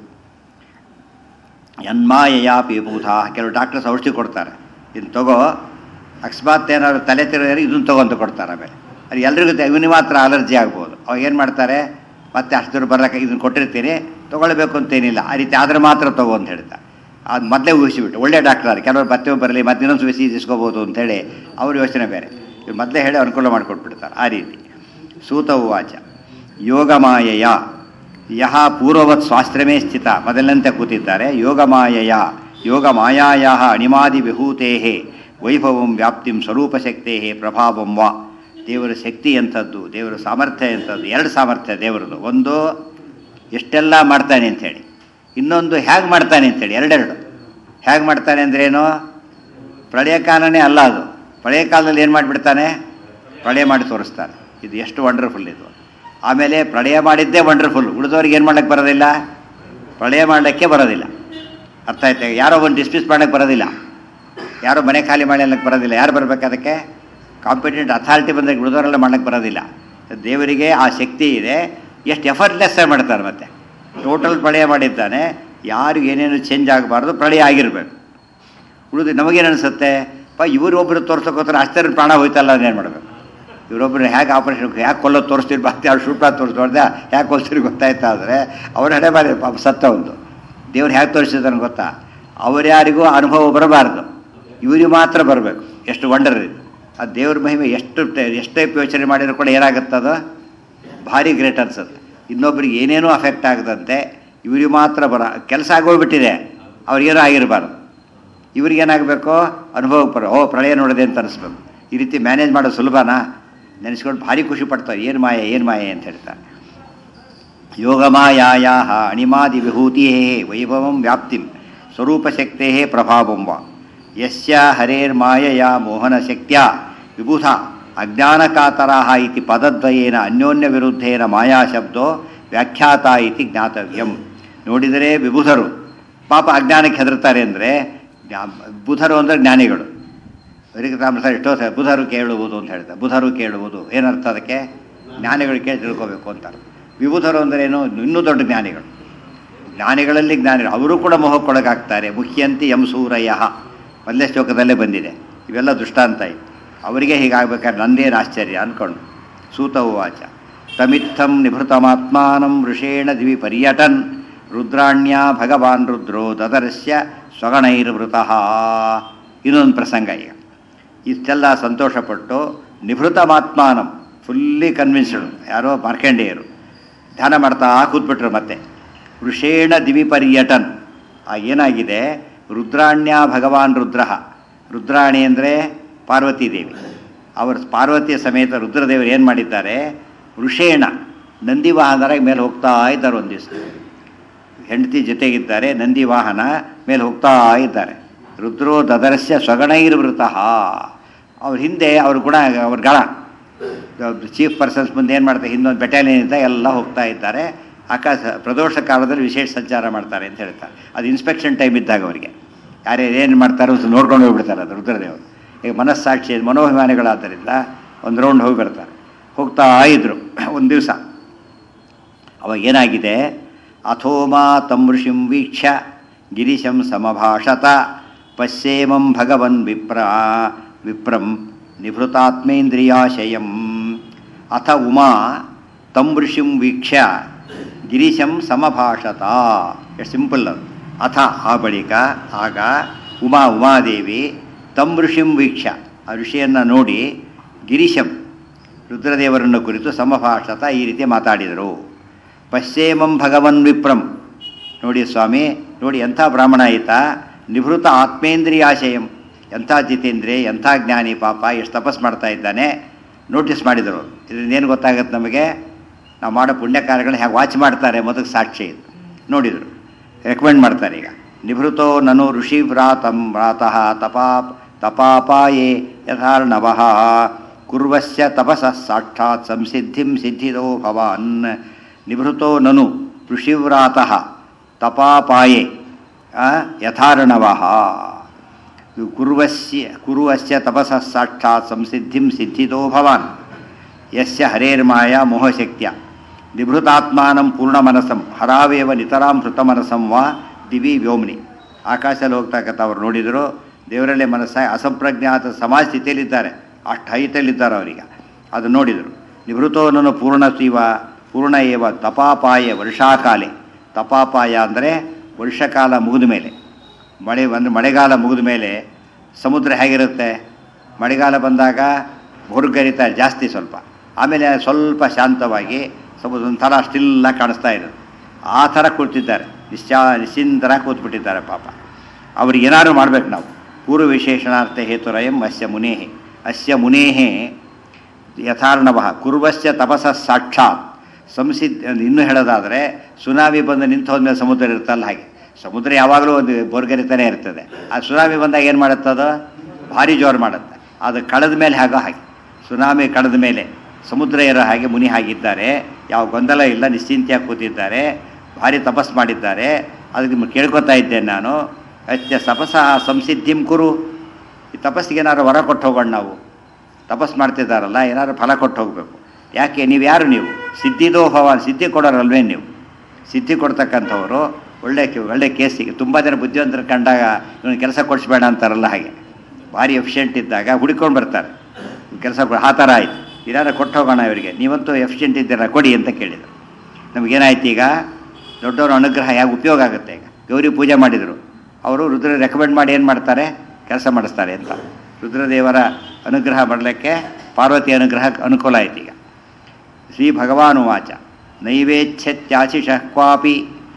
ಯನ್ಮಾಯಯಾಪಿ ಭೂತ ಕೆಲವು ಡಾಕ್ಟರ್ಸ್ ಔಷಧಿ ಕೊಡ್ತಾರೆ ಇದನ್ನು ತಗೋ ಅಕಸ್ಮಾತ್ ಏನಾದ್ರು ತಲೆ ತಿರುಗಿ ಇದನ್ನು ತಗೋ ಅಂತ ಕೊಡ್ತಾರೆ ಆಮೇಲೆ ಅದು ಎಲ್ರಿಗೂ ಇವನಿಗೆ ಮಾತ್ರ ಅಲರ್ಜಿ ಆಗ್ಬೋದು ಅವಾಗ ಏನು ಮಾಡ್ತಾರೆ ಮತ್ತೆ ಅಷ್ಟು ದೂರ ಬರೋಕ್ಕೆ ಇದನ್ನು ಕೊಟ್ಟಿರ್ತೀನಿ ತೊಗೊಳ್ಬೇಕು ಅಂತೇನಿಲ್ಲ ಆ ರೀತಿ ಆದರೆ ಮಾತ್ರ ತಗೋ ಅಂತ ಹೇಳ್ತಾರೆ ಅದು ಮೊದಲೇ ಊಹಿಸಿಬಿಟ್ಟು ಒಳ್ಳೆ ಡಾಕ್ಟರ್ ಅದು ಕೆಲವರು ಮತ್ತೆ ಬರಲಿ ಮತ್ತೆ ಇನ್ನೊಂದು ಬಿಸಿ ಇಸ್ಕೋಬೋದು ಅಂತೇಳಿ ಅವ್ರ ಯೋಚನೆ ಬೇರೆ ಇವ್ರು ಮೊದಲೇ ಹೇಳಿ ಅನುಕೂಲ ಮಾಡಿಕೊಟ್ಬಿಡ್ತಾರೆ ಆ ರೀತಿ ಸೂತ ಉವಾಚ ಯೋಗಮಾಯಯ ಯಹ ಪೂರ್ವವತ್ ಸ್ವಾಶ್ರಮೇ ಸ್ಥಿತ ಮೊದಲಂತೆ ಕೂತಿದ್ದಾರೆ ಯೋಗಮಾಯಯ ಯೋಗಮಾಯಾಯ ಅಣಿಮಾದಿ ವಿಭೂತೇ ವೈಭವಂ ವ್ಯಾಪ್ತಿಂ ಸ್ವರೂಪಶಕ್ತೇ ಪ್ರಭಾವಂ ವಾ ದೇವರ ಶಕ್ತಿ ಎಂಥದ್ದು ದೇವರ ಸಾಮರ್ಥ್ಯ ಎಂಥದ್ದು ಎರಡು ಸಾಮರ್ಥ್ಯ ದೇವರದು ಒಂದು ಎಷ್ಟೆಲ್ಲ ಮಾಡ್ತಾನೆ ಅಂಥೇಳಿ ಇನ್ನೊಂದು ಹೇಗೆ ಮಾಡ್ತಾನೆ ಅಂತೇಳಿ ಎರಡೆರಡು ಹೇಗೆ ಮಾಡ್ತಾನೆ ಅಂದ್ರೇನು ಪ್ರಳಯ ಕಾಲನೇ ಅಲ್ಲ ಅದು ಪ್ರಳಯ ಕಾಲದಲ್ಲಿ ಏನು ಮಾಡಿಬಿಡ್ತಾನೆ ಪ್ರಳಯ ಮಾಡಿ ತೋರಿಸ್ತಾನೆ ಇದು ಎಷ್ಟು ವಂಡರ್ಫುಲ್ ಇದು ಆಮೇಲೆ ಪ್ರಳಯ ಮಾಡಿದ್ದೇ ವಂಡರ್ಫುಲ್ ಉಳಿದವ್ರಿಗೆ ಏನು ಮಾಡ್ಲಿಕ್ಕೆ ಬರೋದಿಲ್ಲ ಪ್ರಳಯ ಮಾಡಲಿಕ್ಕೆ ಬರೋದಿಲ್ಲ ಅರ್ಥ ಆಯ್ತಾ ಯಾರೋ ಒಂದು ಡಿಸ್ಮಿಸ್ ಮಾಡೋಕ್ಕೆ ಬರೋದಿಲ್ಲ ಯಾರೋ ಮನೆ ಖಾಲಿ ಮಾಡಲಿಕ್ಕೆ ಬರೋದಿಲ್ಲ ಯಾರು ಬರಬೇಕು ಅದಕ್ಕೆ ಕಾಂಪಿಟೆಂಟ್ ಅಥಾರಿಟಿ ಬಂದಾಗ ಉಳಿದವರೆಲ್ಲ ಮಾಡ್ಲಿಕ್ಕೆ ಬರೋದಿಲ್ಲ ದೇವರಿಗೆ ಆ ಶಕ್ತಿ ಇದೆ ಎಷ್ಟು ಎಫರ್ಟ್ಲೆಸ್ ಮಾಡ್ತಾರೆ ಮತ್ತೆ ಟೋಟಲ್ ಪ್ರಳಯ ಮಾಡಿದ್ದಾನೆ ಯಾರು ಏನೇನು ಚೇಂಜ್ ಆಗಬಾರ್ದು ಪ್ರಳಯ ಆಗಿರಬೇಕು ಉಳಿದು ನಮಗೇನು ಅನಿಸುತ್ತೆ ಪ ಇವರೊಬ್ಬರು ತೋರ್ಸೋಕೋತಾರೆ ಅಷ್ಟರ ಪ್ರಾಣ ಹೋಯ್ತಲ್ಲ ಏನು ಮಾಡಬೇಕು ಇವರೊಬ್ಬರು ಹೇಗೆ ಆಪರೇಷನ್ ಯಾಕೆ ಕೊಲ್ಲೋದು ತೋರಿಸ್ತೀರಿ ಬಾಕಿ ಅವ್ರು ಶೂಟ ತೋರಿಸ್ಬಾರ್ದೆ ಯಾಕೆ ಕೊಲ್ಸ್ತೀರಿ ಗೊತ್ತಾಯ್ತಾ ಆದರೆ ಅವ್ರ ಹಣೆ ಬಾರಿ ಪಾಪ ಸತ್ತ ಒಂದು ದೇವ್ರು ಹೇಗೆ ತೋರಿಸಿದಾನೆ ಗೊತ್ತಾ ಅವರ್ಯಾರಿಗೂ ಅನುಭವ ಬರಬಾರ್ದು ಇವರಿಗೆ ಮಾತ್ರ ಬರಬೇಕು ಎಷ್ಟು ವಂಡರ್ ಇದು ಆ ದೇವ್ರ ಮಹಿಮೆ ಎಷ್ಟು ಟೈ- ಎಷ್ಟು ಟೈಪ್ ಯೋಚನೆ ಮಾಡಿದ್ರು ಕೂಡ ಏನಾಗುತ್ತದ ಭಾರಿ ಗ್ರೇಟ್ ಅನ್ಸುತ್ತೆ ಇನ್ನೊಬ್ರಿಗೆ ಏನೇನೂ ಅಫೆಕ್ಟ್ ಆಗದಂತೆ ಇವ್ರಿಗೆ ಮಾತ್ರ ಬರ ಕೆಲಸ ಆಗೋಗ್ಬಿಟ್ಟಿದೆ ಅವ್ರಿಗೇನೂ ಆಗಿರಬಾರ್ದು ಇವ್ರಿಗೇನಾಗಬೇಕು ಅನುಭವ ಬರ ಓ ಪ್ರಳಯ ನೋಡಿದೆ ಅಂತ ಅನಿಸ್ಬೇಕು ಈ ರೀತಿ ಮ್ಯಾನೇಜ್ ಮಾಡೋದು ಸುಲಭನಾ ನೆನೆಸ್ಕೊಂಡು ಭಾರಿ ಖುಷಿ ಪಡ್ತಾರೆ ಏನು ಮಾಯೆ ಏನು ಮಾಯೆ ಅಂತ ಹೇಳ್ತಾರೆ ಯೋಗಮಾಯಾಯಾ ಅಣಿಮಾದಿ ವಿಭೂತಿಯೇ ವೈಭವಂ ವ್ಯಾಪ್ತಿಂ ಸ್ವರೂಪಶಕ್ತೇ ಪ್ರಭಾವಂ ವಾ ಯಸ್ಯ ಹರೇರ್ಮಾಯಯ ಮೋಹನಶಕ್ತ್ಯ ವಿಬುಧ ಅಜ್ಞಾನಕಾತರಾಹ ಇತಿ ಪದದ್ವಯೇನ ಅನ್ಯೋನ್ಯ ವಿರುದ್ಧೇನ ಮಾಯಾಶಬ್ದೋ ವ್ಯಾಖ್ಯಾತ ಇತಿ ಜ್ಞಾತವ್ಯಂ ನೋಡಿದರೆ ವಿಬುಧರು ಪಾಪ ಅಜ್ಞಾನಕ್ಕೆ ಹೆದರ್ತಾರೆ ಅಂದರೆ ಬುಧರು ಅಂದರೆ ಜ್ಞಾನಿಗಳು ಅವರಿಗೆ ರಾಮಸಾರ ಎಷ್ಟೋ ಸಲ ಬುಧರು ಕೇಳುವುದು ಅಂತ ಹೇಳ್ತಾರೆ ಬುಧರು ಕೇಳುವುದು ಏನರ್ಥ ಅದಕ್ಕೆ ಜ್ಞಾನಿಗಳು ಕೇಳಿ ತಿಳ್ಕೋಬೇಕು ಅಂತಾರೆ ವಿಬುಧರು ಅಂದರೆ ಏನು ಇನ್ನೂ ದೊಡ್ಡ ಜ್ಞಾನಿಗಳು ಜ್ಞಾನಿಗಳಲ್ಲಿ ಜ್ಞಾನಿಗಳು ಅವರು ಕೂಡ ಮೋಹಕ್ಕೊಳಗಾಗ್ತಾರೆ ಮುಖ್ಯಂತಿ ಎಂ ಸೂರಯ್ಯ ಮೊದಲೇ ಶ್ಲೋಕದಲ್ಲೇ ಬಂದಿದೆ ಇವೆಲ್ಲ ದೃಷ್ಟಾಂತ ಇತ್ತು ಅವರಿಗೆ ಹೀಗಾಗ್ಬೇಕಾದ್ರೆ ನಂದೇನು ಆಶ್ಚರ್ಯ ಅಂದ್ಕೊಂಡು ಸೂತ ಉವಾಚ ತಮಿತ್ತಂ ನಿಭೃತಮಾತ್ಮಾನಂ ಋಷೇಣ ದಿವಿ ಪರ್ಯಟನ್ ರುದ್ರಾಣ್ಯ ಭಗವಾನ್ ರುದ್ರೋ ದದರ್ಶ್ಯ ಸ್ವಗಣೈರ್ವೃತಃ ಇನ್ನೊಂದು ಪ್ರಸಂಗ ಈಗ ಇಷ್ಟೆಲ್ಲ ಸಂತೋಷಪಟ್ಟು ನಿಭೃತಮಾತ್ಮಾನಂ ಫುಲ್ಲಿ ಕನ್ವಿನ್ಸ್ಡ್ ಯಾರೋ ಮಾರ್ಕಂಡೇಯರು ಧ್ಯಾನ ಮಾಡ್ತಾ ಕೂತ್ಬಿಟ್ರು ಮತ್ತೆ ಋಷೇಣ ದಿವಿ ಪರ್ಯಟನ್ ಆ ಏನಾಗಿದೆ ರುದ್ರಾಣ್ಯ ಭಗವಾನ್ ರುದ್ರ ರುದ್ರಾಣಿ ಅಂದರೆ ಪಾರ್ವತಿ ದೇವಿ ಅವರು ಪಾರ್ವತಿಯ ಸಮೇತ ರುದ್ರದೇವರು ಏನು ಮಾಡಿದ್ದಾರೆ ಋಷೇಣ ನಂದಿ ವಾಹನರ ಮೇಲೆ ಹೋಗ್ತಾ ಇದ್ದಾರೆ ಒಂದು ದಿವಸ ಹೆಂಡತಿ ಜೊತೆಗಿದ್ದಾರೆ ನಂದಿ ವಾಹನ ಮೇಲೆ ಹೋಗ್ತಾ ಇದ್ದಾರೆ ರುದ್ರೋ ದದರಸ್ಯ ಸ್ವಗಣೈರ್ವೃತಃ ಅವ್ರ ಹಿಂದೆ ಅವ್ರ ಗುಣ ಅವ್ರ ಗಣ ಚೀಫ್ ಪರ್ಸನ್ಸ್ ಮುಂದೆ ಏನು ಮಾಡ್ತಾರೆ ಹಿಂದೊಂದು ಬೆಟಾಲಿಯನ್ ಇದ್ದ ಎಲ್ಲ ಹೋಗ್ತಾ ಇದ್ದಾರೆ ಆಕಾಶ ಪ್ರದೋಷ ಕಾಲದಲ್ಲಿ ವಿಶೇಷ ಸಂಚಾರ ಮಾಡ್ತಾರೆ ಅಂತ ಹೇಳ್ತಾರೆ ಅದು ಇನ್ಸ್ಪೆಕ್ಷನ್ ಟೈಮ್ ಇದ್ದಾಗ ಅವರಿಗೆ ಯಾರ್ಯಾರು ಏನು ಮಾಡ್ತಾರೆ ಅಂತ ನೋಡ್ಕೊಂಡು ಹೋಗ್ಬಿಡ್ತಾರೆ ಅದು ರುದ್ರದೇವರು ಈಗ ಮನಸ್ಸಾಕ್ಷಿ ಮನೋಭಿಮಾನಿಗಳಾದ್ದರಿಂದ ಒಂದು ರೌಂಡ್ ಹೋಗಿ ಬರ್ತಾರೆ ಹೋಗ್ತಾ ಇದ್ರು ಒಂದು ದಿವಸ ಅವಾಗ ಏನಾಗಿದೆ ಅಥೋಮಾ ತಂ ಋಷಿಂ ವೀಕ್ಷ ಗಿರಿಶಂ ಸಮಭಾಷತ ಪಶ್ಯೇಮಂ ಭಗವನ್ ವಿಪ್ರ ವಿಪ್ರಂ ನಿಭೃತಾತ್ಮೇಂದ್ರಿಯಾಶಯಂ ಅಥ ಉಮಾ ತಂ ಋಷಿಂ ವೀಕ್ಷ ಗಿರಿಶಂ ಸಮಭಾಷತ ಎಷ್ಟು ಸಿಂಪಲ್ ಅದು ಅಥ ಆ ಬಳಿಕ ಆಗ ಉಮಾ ಉಮಾದೇವಿ ತಂ ಋಷಿಂ ವೀಕ್ಷ ಆ ಋಷಿಯನ್ನು ನೋಡಿ ಗಿರಿಶಂ ರುದ್ರದೇವರನ್ನು ಕುರಿತು ಸಮಭಾಷತ ಈ ರೀತಿ ಮಾತಾಡಿದರು ಪಶ್ಯೇಮಂ ಭಗವನ್ ವಿಪ್ರಂ ನೋಡಿ ಸ್ವಾಮಿ ನೋಡಿ ಎಂಥ ಬ್ರಾಹ್ಮಣ ಆಯಿತ ನಿವೃತ್ತ ಆತ್ಮೇಂದ್ರಿಯಾಶಯಂ ಎಂಥ ಜಿತೇಂದ್ರಿ ಎಂಥ ಜ್ಞಾನಿ ಪಾಪ ಎಷ್ಟು ತಪಸ್ ಮಾಡ್ತಾ ಇದ್ದಾನೆ ನೋಟಿಸ್ ಮಾಡಿದರು ಇದರಿಂದ ಏನು ಗೊತ್ತಾಗುತ್ತೆ ನಮಗೆ ನಾವು ಮಾಡೋ ಪುಣ್ಯ ಕಾರ್ಯಗಳನ್ನ ಹೇಗೆ ವಾಚ್ ಮಾಡ್ತಾರೆ ಮೊದಲು ಸಾಕ್ಷಿ ಇದು ನೋಡಿದರು ರೆಕಮೆಂಡ್ ಮಾಡ್ತಾರೆ ಈಗ ನಿವೃತ್ತೋ ನನು ಋಷಿ ವ್ರಾತಂ ವ್ರಾತಃ ತಪಾ ತಪಾಪಾಯೇ ಯಥಾರ್ಣವಃ ಕುರ್ವಸ್ಯ ತಪಸ ಸಾಕ್ಷಾತ್ ಸಂಸಿದ್ಧಿಂ ಸಿದ್ಧಿದೋ ಭವಾನ್ ನಿವೃತ್ತೋ ನನು ಋಷಿವ್ರಾತಃ ತಪಾಪಾಯೇ ಯಥಾರ್ಣವಃ ಕುರ್ವಸ್ಯ ಕುರುವಸ್ಯ ತಪಸ ಸಾಕ್ಷಾತ್ ಸಂಸಿದ್ಧಿಂ ಸಿದ್ಧಿದೋ ಭವಾನ್ ಯಸ್ಯ ಹರೇರ್ಮಾಯ ಮೋಹಶಕ್ತಿಯ ನಿಭೃತಾತ್ಮಾನಂ ಪೂರ್ಣಮನಸಂ ಹರಾವೇವ ನಿತರಾಂ ಹೃತಮನಸಂ ವಾ ದಿವಿ ವ್ಯೋಮ್ನಿ ಆಕಾಶದಲ್ಲಿ ಹೋಗ್ತಕ್ಕಂಥ ಅವ್ರು ನೋಡಿದರು ದೇವರಲ್ಲೇ ಮನಸ್ಸ ಅಸಂಪ್ರಜ್ಞಾತ ಸಮಾಜ ಸ್ಥಿತಿಯಲ್ಲಿದ್ದಾರೆ ಅಷ್ಟು ಹೈತಲ್ಲಿದ್ದಾರೆ ಅವರಿಗೆ ಅದು ನೋಡಿದರು ನಿವೃತ್ತೋನನು ಪೂರ್ಣ ಶಿವ ಪೂರ್ಣ ಏವ ತಪಾಪಾಯ ವರ್ಷಾಕಾಲೆ ತಪಾಪಾಯ ಅಂದರೆ ವರ್ಷಕಾಲ ಮುಗಿದ ಮೇಲೆ ಮಳೆ ಅಂದರೆ ಮಳೆಗಾಲ ಮುಗಿದ ಮೇಲೆ ಸಮುದ್ರ ಹೇಗಿರುತ್ತೆ ಮಳೆಗಾಲ ಬಂದಾಗ ಹೊರಗರಿತಾ ಜಾಸ್ತಿ ಸ್ವಲ್ಪ ಆಮೇಲೆ ಸ್ವಲ್ಪ ಶಾಂತವಾಗಿ ಸಮುದ್ರ ಒಂಥರ ಸ್ಟಿಲ್ಲಾಗಿ ಕಾಣಿಸ್ತಾ ಇರೋದು ಆ ಥರ ಕೂತಿದ್ದಾರೆ ನಿಶ್ಚಾ ನಿಶ್ಚಿಂತರ ಕೂತ್ಬಿಟ್ಟಿದ್ದಾರೆ ಪಾಪ ಅವ್ರಿಗೆ ಏನಾದ್ರು ಮಾಡ್ಬೇಕು ನಾವು ಪೂರ್ವ ವಿಶೇಷಣಾರ್ಥ ಹೇತುರಯಂ ಅಸ್ಯ ಮುನೇಹೆ ಅಸ್ಯ ಮುನೇಹೆ ಯಥಾರ್ಣವ ಕುರ್ವಸ್ಯ ತಪಸ ಸಾಕ್ಷಾತ್ ಸಂಸಿದ್ ಇನ್ನೂ ಹೇಳೋದಾದರೆ ಸುನಾಮಿ ಬಂದು ನಿಂತು ಹೋದ್ಮೇಲೆ ಸಮುದ್ರ ಇರುತ್ತಲ್ಲ ಹಾಗೆ ಸಮುದ್ರ ಯಾವಾಗಲೂ ಒಂದು ಬೋರ್ಗರಿತಾನೆ ಇರ್ತದೆ ಆ ಸುನಾಮಿ ಬಂದಾಗ ಏನು ಮಾಡುತ್ತದು ಭಾರಿ ಜೋರು ಮಾಡುತ್ತೆ ಅದು ಕಳೆದ ಮೇಲೆ ಹಾಗೋ ಹಾಗೆ ಸುನಾಮಿ ಕಳೆದ ಮೇಲೆ ಸಮುದ್ರ ಇರೋ ಹಾಗೆ ಮುನಿ ಹಾಗಿದ್ದಾರೆ ಯಾವ ಗೊಂದಲ ಇಲ್ಲ ನಿಶ್ಚಿಂತೆಯಾಗಿ ಕೂತಿದ್ದಾರೆ ಭಾರಿ ತಪಸ್ ಮಾಡಿದ್ದಾರೆ ಅದಕ್ಕೆ ನಿಮ್ಗೆ ಕೇಳ್ಕೊತಾ ಇದ್ದೇನೆ ನಾನು ಅತ್ಯ ತಪಸ ಸಂಸಿದ್ಧಿಂ ಕುರು ಈ ತಪಸ್ಸಿಗೆ ಏನಾದ್ರು ವರ ಕೊಟ್ಟು ಹೋಗೋಣ ನಾವು ತಪಸ್ ಮಾಡ್ತಿದ್ದಾರಲ್ಲ ಏನಾದ್ರು ಫಲ ಕೊಟ್ಟು ಹೋಗಬೇಕು ಯಾಕೆ ನೀವು ಯಾರು ನೀವು ಸಿದ್ಧಿದೋ ಭವಾನ್ ಸಿದ್ಧಿ ಕೊಡೋರಲ್ವೇ ನೀವು ಸಿದ್ಧಿ ಕೊಡ್ತಕ್ಕಂಥವ್ರು ಒಳ್ಳೆ ಒಳ್ಳೆ ಕೇಸಿಗೆ ತುಂಬ ಜನ ಬುದ್ಧಿವಂತರ ಕಂಡಾಗ ಇವನು ಕೆಲಸ ಕೊಡಿಸ್ಬೇಡ ಅಂತಾರಲ್ಲ ಹಾಗೆ ಭಾರಿ ಎಫಿಷಿಯೆಂಟ್ ಇದ್ದಾಗ ಹುಡ್ಕೊಂಡು ಬರ್ತಾರೆ ಕೆಲಸ ಆ ಥರ ಆಯಿತು ಇದಾರ ಕೊಟ್ಟು ಹೋಗೋಣ ಇವರಿಗೆ ನೀವಂತೂ ಎಫಿಷಿಯೆಂಟ್ ಇದ್ದೀರಾ ಕೊಡಿ ಅಂತ ಕೇಳಿದರು ನಮಗೇನಾಯ್ತು ಈಗ ದೊಡ್ಡವ್ರ ಅನುಗ್ರಹ ಯಾಕೆ ಉಪಯೋಗ ಆಗುತ್ತೆ ಈಗ ಗೌರಿ ಪೂಜೆ ಮಾಡಿದರು ಅವರು ರುದ್ರ ರೆಕಮೆಂಡ್ ಮಾಡಿ ಏನು ಮಾಡ್ತಾರೆ ಕೆಲಸ ಮಾಡಿಸ್ತಾರೆ ಅಂತ ರುದ್ರದೇವರ ಅನುಗ್ರಹ ಮಾಡಲಿಕ್ಕೆ ಪಾರ್ವತಿ ಅನುಗ್ರಹ ಅನುಕೂಲ ಆಯ್ತು ಈಗ ಶ್ರೀ ಭಗವಾನುವಾಚ ನೈವೇಚ್ಛತ್ಯಾಶಿಷ ಕ್ವಾಪಿ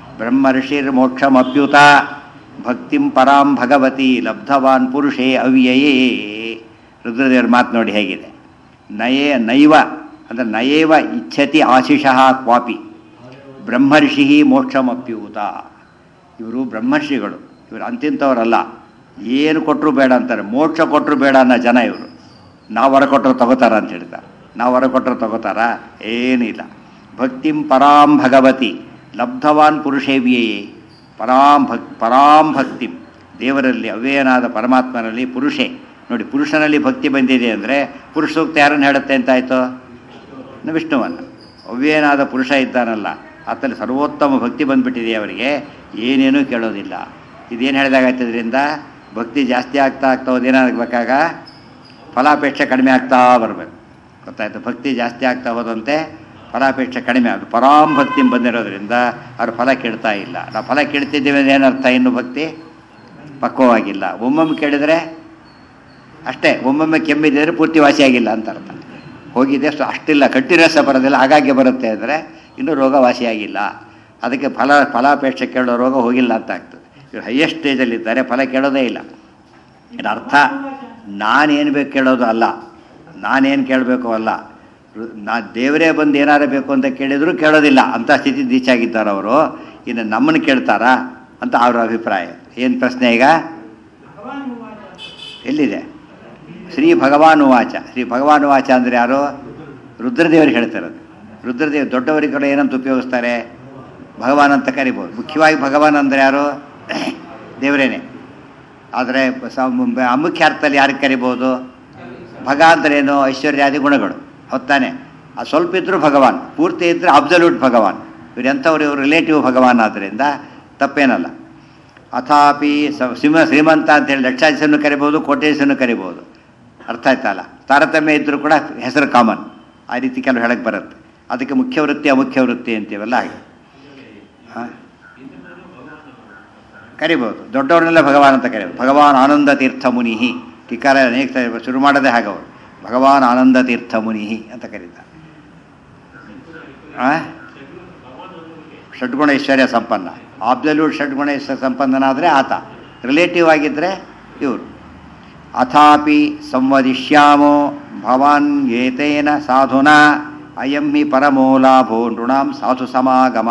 ಬ್ರಹ್ಮರ್ಷಿರ್ಮೋಕ್ಷಮಪ್ಯುತ ಭಕ್ತಿಂ ಪರಾಂ ಭಗವತಿ ಲಬ್ಧವಾನ್ ಪುರುಷೇ ಅವ್ಯಯೇ ರುದ್ರದೇವರ ಮಾತು ನೋಡಿ ಹೇಗಿದೆ ನಯೇ ನೈವ ಅಂದರೆ ನಯೇವ ಇಚ್ಛತಿ ಆಶಿಷಃ ಕ್ವಾಪಿ ಬ್ರಹ್ಮರ್ಷಿ ಮೋಕ್ಷಮಪ್ಯೂತ ಇವರು ಬ್ರಹ್ಮರ್ಷಿಗಳು ಇವರು ಅಂತಿಂಥವರಲ್ಲ ಏನು ಕೊಟ್ಟರು ಬೇಡ ಅಂತಾರೆ ಮೋಕ್ಷ ಕೊಟ್ಟರು ಬೇಡ ಅನ್ನೋ ಜನ ಇವರು ನಾವು ಹೊರ ಕೊಟ್ಟರು ತಗೋತಾರ ಅಂತ ಹೇಳ್ತಾರೆ ನಾವು ಹೊರ ಕೊಟ್ಟರು ತಗೋತಾರ ಏನಿಲ್ಲ ಭಕ್ತಿಂ ಪರಾಂ ಭಗವತಿ ಲಬ್ಧವಾನ್ ಪುರುಷೇವ್ಯಯೇ ಪರಾಂ ಭಕ್ ಪರಾಂ ಭಕ್ತಿಂ ದೇವರಲ್ಲಿ ಅವ್ಯಯನಾದ ಪರಮಾತ್ಮನಲ್ಲಿ ಪುರುಷೇ ನೋಡಿ ಪುರುಷನಲ್ಲಿ ಭಕ್ತಿ ಬಂದಿದೆ ಅಂದರೆ ಪುರುಷ ಸೂಕ್ತ ಯಾರನ್ನು ಹೇಳುತ್ತೆ ಅಂತಾಯಿತು ವಿಷ್ಣುವನ್ನು ಅವ್ಯಯನಾದ ಪುರುಷ ಇದ್ದಾನಲ್ಲ ಆತಲ್ಲಿ ಸರ್ವೋತ್ತಮ ಭಕ್ತಿ ಬಂದ್ಬಿಟ್ಟಿದೆ ಅವರಿಗೆ ಏನೇನೂ ಕೇಳೋದಿಲ್ಲ ಇದೇನು ಹೇಳಿದಾಗಾಯ್ತು ಇದರಿಂದ ಭಕ್ತಿ ಜಾಸ್ತಿ ಆಗ್ತಾ ಆಗ್ತಾ ಹೋದೇನಾಗಬೇಕಾಗ ಫಲಾಪೇಕ್ಷೆ ಕಡಿಮೆ ಆಗ್ತಾ ಬರಬೇಕು ಗೊತ್ತಾಯ್ತು ಭಕ್ತಿ ಜಾಸ್ತಿ ಆಗ್ತಾ ಹೋದಂತೆ ಫಲಾಪೇಕ್ಷೆ ಕಡಿಮೆ ಅದು ಪರಾಂ ಭಕ್ತಿ ಬಂದಿರೋದ್ರಿಂದ ಅವ್ರು ಫಲ ಕೇಳ್ತಾ ಇಲ್ಲ ನಾವು ಫಲ ಕೇಳ್ತಿದ್ದೀವಿ ಅಂದ್ರೆ ಏನರ್ಥ ಇನ್ನು ಭಕ್ತಿ ಪಕ್ವವಾಗಿಲ್ಲ ಒಮ್ಮೊಮ್ಮೆ ಕೇಳಿದರೆ ಅಷ್ಟೇ ಒಮ್ಮೊಮ್ಮೆ ಕೆಮ್ಮಿದ್ರೆ ಪೂರ್ತಿ ವಾಸಿಯಾಗಿಲ್ಲ ಅಂತ ಅರ್ಥ ಹೋಗಿದೆ ಅಷ್ಟು ಅಷ್ಟಿಲ್ಲ ಕಂಟಿನ್ಯೂಸ್ ಬರೋದಿಲ್ಲ ಆಗಾಗ್ಗೆ ಬರುತ್ತೆ ಅಂದರೆ ಇನ್ನೂ ರೋಗ ವಾಸಿಯಾಗಿಲ್ಲ ಅದಕ್ಕೆ ಫಲ ಫಲಾಪೇಕ್ಷೆ ಕೇಳೋ ರೋಗ ಹೋಗಿಲ್ಲ ಅಂತ ಆಗ್ತದೆ ಇವರು ಹೈಯೆಸ್ಟ್ ಸ್ಟೇಜಲ್ಲಿದ್ದಾರೆ ಫಲ ಕೇಳೋದೇ ಇಲ್ಲ ಇದರ ಅರ್ಥ ನಾನೇನು ಬೇಕು ಕೇಳೋದು ಅಲ್ಲ ನಾನೇನು ಕೇಳಬೇಕು ಅಲ್ಲ ನಾ ದೇವರೇ ಬಂದು ಏನಾರು ಬೇಕು ಅಂತ ಕೇಳಿದರೂ ಕೇಳೋದಿಲ್ಲ ಅಂಥ ಸ್ಥಿತಿ ದೀಚಾಗಿದ್ದಾರೆ ಅವರು ಇನ್ನು ನಮ್ಮನ್ನು ಕೇಳ್ತಾರಾ ಅಂತ ಅವರ ಅಭಿಪ್ರಾಯ ಏನು ಪ್ರಶ್ನೆ ಈಗ ಎಲ್ಲಿದೆ ಶ್ರೀ ಭಗವಾನ್ ವಾಚ ಶ್ರೀ ಭಗವಾನ್ ವಾಚ ಅಂದರೆ ಯಾರು ರುದ್ರದೇವರಿಗೆ ಹೇಳ್ತಿರೋದು ರುದ್ರದೇವ್ ದೊಡ್ಡವರಿಗೆ ಕೂಡ ಏನಂತ ಉಪಯೋಗಿಸ್ತಾರೆ ಭಗವಾನ್ ಅಂತ ಕರಿಬೋದು ಮುಖ್ಯವಾಗಿ ಭಗವಾನ್ ಅಂದರೆ ಯಾರು ದೇವರೇನೆ ಆದರೆ ಅಮುಖ್ಯ ಅರ್ಥದಲ್ಲಿ ಯಾರಿಗೆ ಕರಿಬೋದು ಭಗ ಅಂದ್ರೇನು ಐಶ್ವರ್ಯಾದಿ ಗುಣಗಳು ಹೊತ್ತಾನೆ ಅದು ಸ್ವಲ್ಪ ಇದ್ದರೂ ಭಗವಾನ್ ಪೂರ್ತಿ ಇದ್ದರೆ ಅಬ್ಸಲ್ಯೂಟ್ ಭಗವಾನ್ ಇವ್ರು ಎಂಥವ್ರು ಇವರು ರಿಲೇಟಿವ್ ಭಗವಾನ್ ಆದ್ದರಿಂದ ತಪ್ಪೇನಲ್ಲ ಅಥಾಪಿ ಸ ಸಿಂಹ ಶ್ರೀಮಂತ ಅಂತೇಳಿ ಲಕ್ಷಾಧೀಶನ್ನು ಕರಿಬೋದು ಕೋಟೇಶನ್ನು ಕರಿಬೋದು ಅರ್ಥ ಆಯ್ತಲ್ಲ ತಾರತಮ್ಯ ಇದ್ದರೂ ಕೂಡ ಹೆಸರು ಕಾಮನ್ ಆ ರೀತಿ ಕೆಲವು ಹೇಳಕ್ಕೆ ಬರುತ್ತೆ ಅದಕ್ಕೆ ಮುಖ್ಯ ವೃತ್ತಿ ಅಮುಖ್ಯ ವೃತ್ತಿ ಅಂತೀವಲ್ಲ ಹಾಗೆ ಹಾಂ ಕರಿಬೋದು ದೊಡ್ಡವ್ರನ್ನೆಲ್ಲ ಭಗವಾನ್ ಅಂತ ಕರೆಯೋದು ಭಗವಾನ್ ಆನಂದ ತೀರ್ಥ ಮುನಿಹಿ ಟೀಕಾರ ಅನೇಕ ಶುರು ಮಾಡೋದೇ ಹಾಗವರು ಭಗವಾನ್ ಆನಂದ ತೀರ್ಥ ಮುನಿಹಿ ಅಂತ ಕರೀತಾರೆ ಷಡ್ಗುಣ ಐಶ್ವರ್ಯ ಸಂಪನ್ನ ಆಬ್ಸಲ್ಯೂಟ್ ಷಡ್ಗುಣ ಐಶ್ವರ್ಯ ಸಂಪನ್ನನಾದರೆ ಆತ ರಿಲೇಟಿವ್ ಆಗಿದ್ದರೆ ಇವರು ಅಥಾಪಿ ಸಂವದಿಷ್ಯಾಮೋ ಭವಾನ್ ಏತೇನ ಸಾಧುನಾ ಅಯಂ ಹಿ ಪರಮೋ ಲಾಭೋ ನೃಣಾಂ ಸಾಧು ಸಮಾಗಮ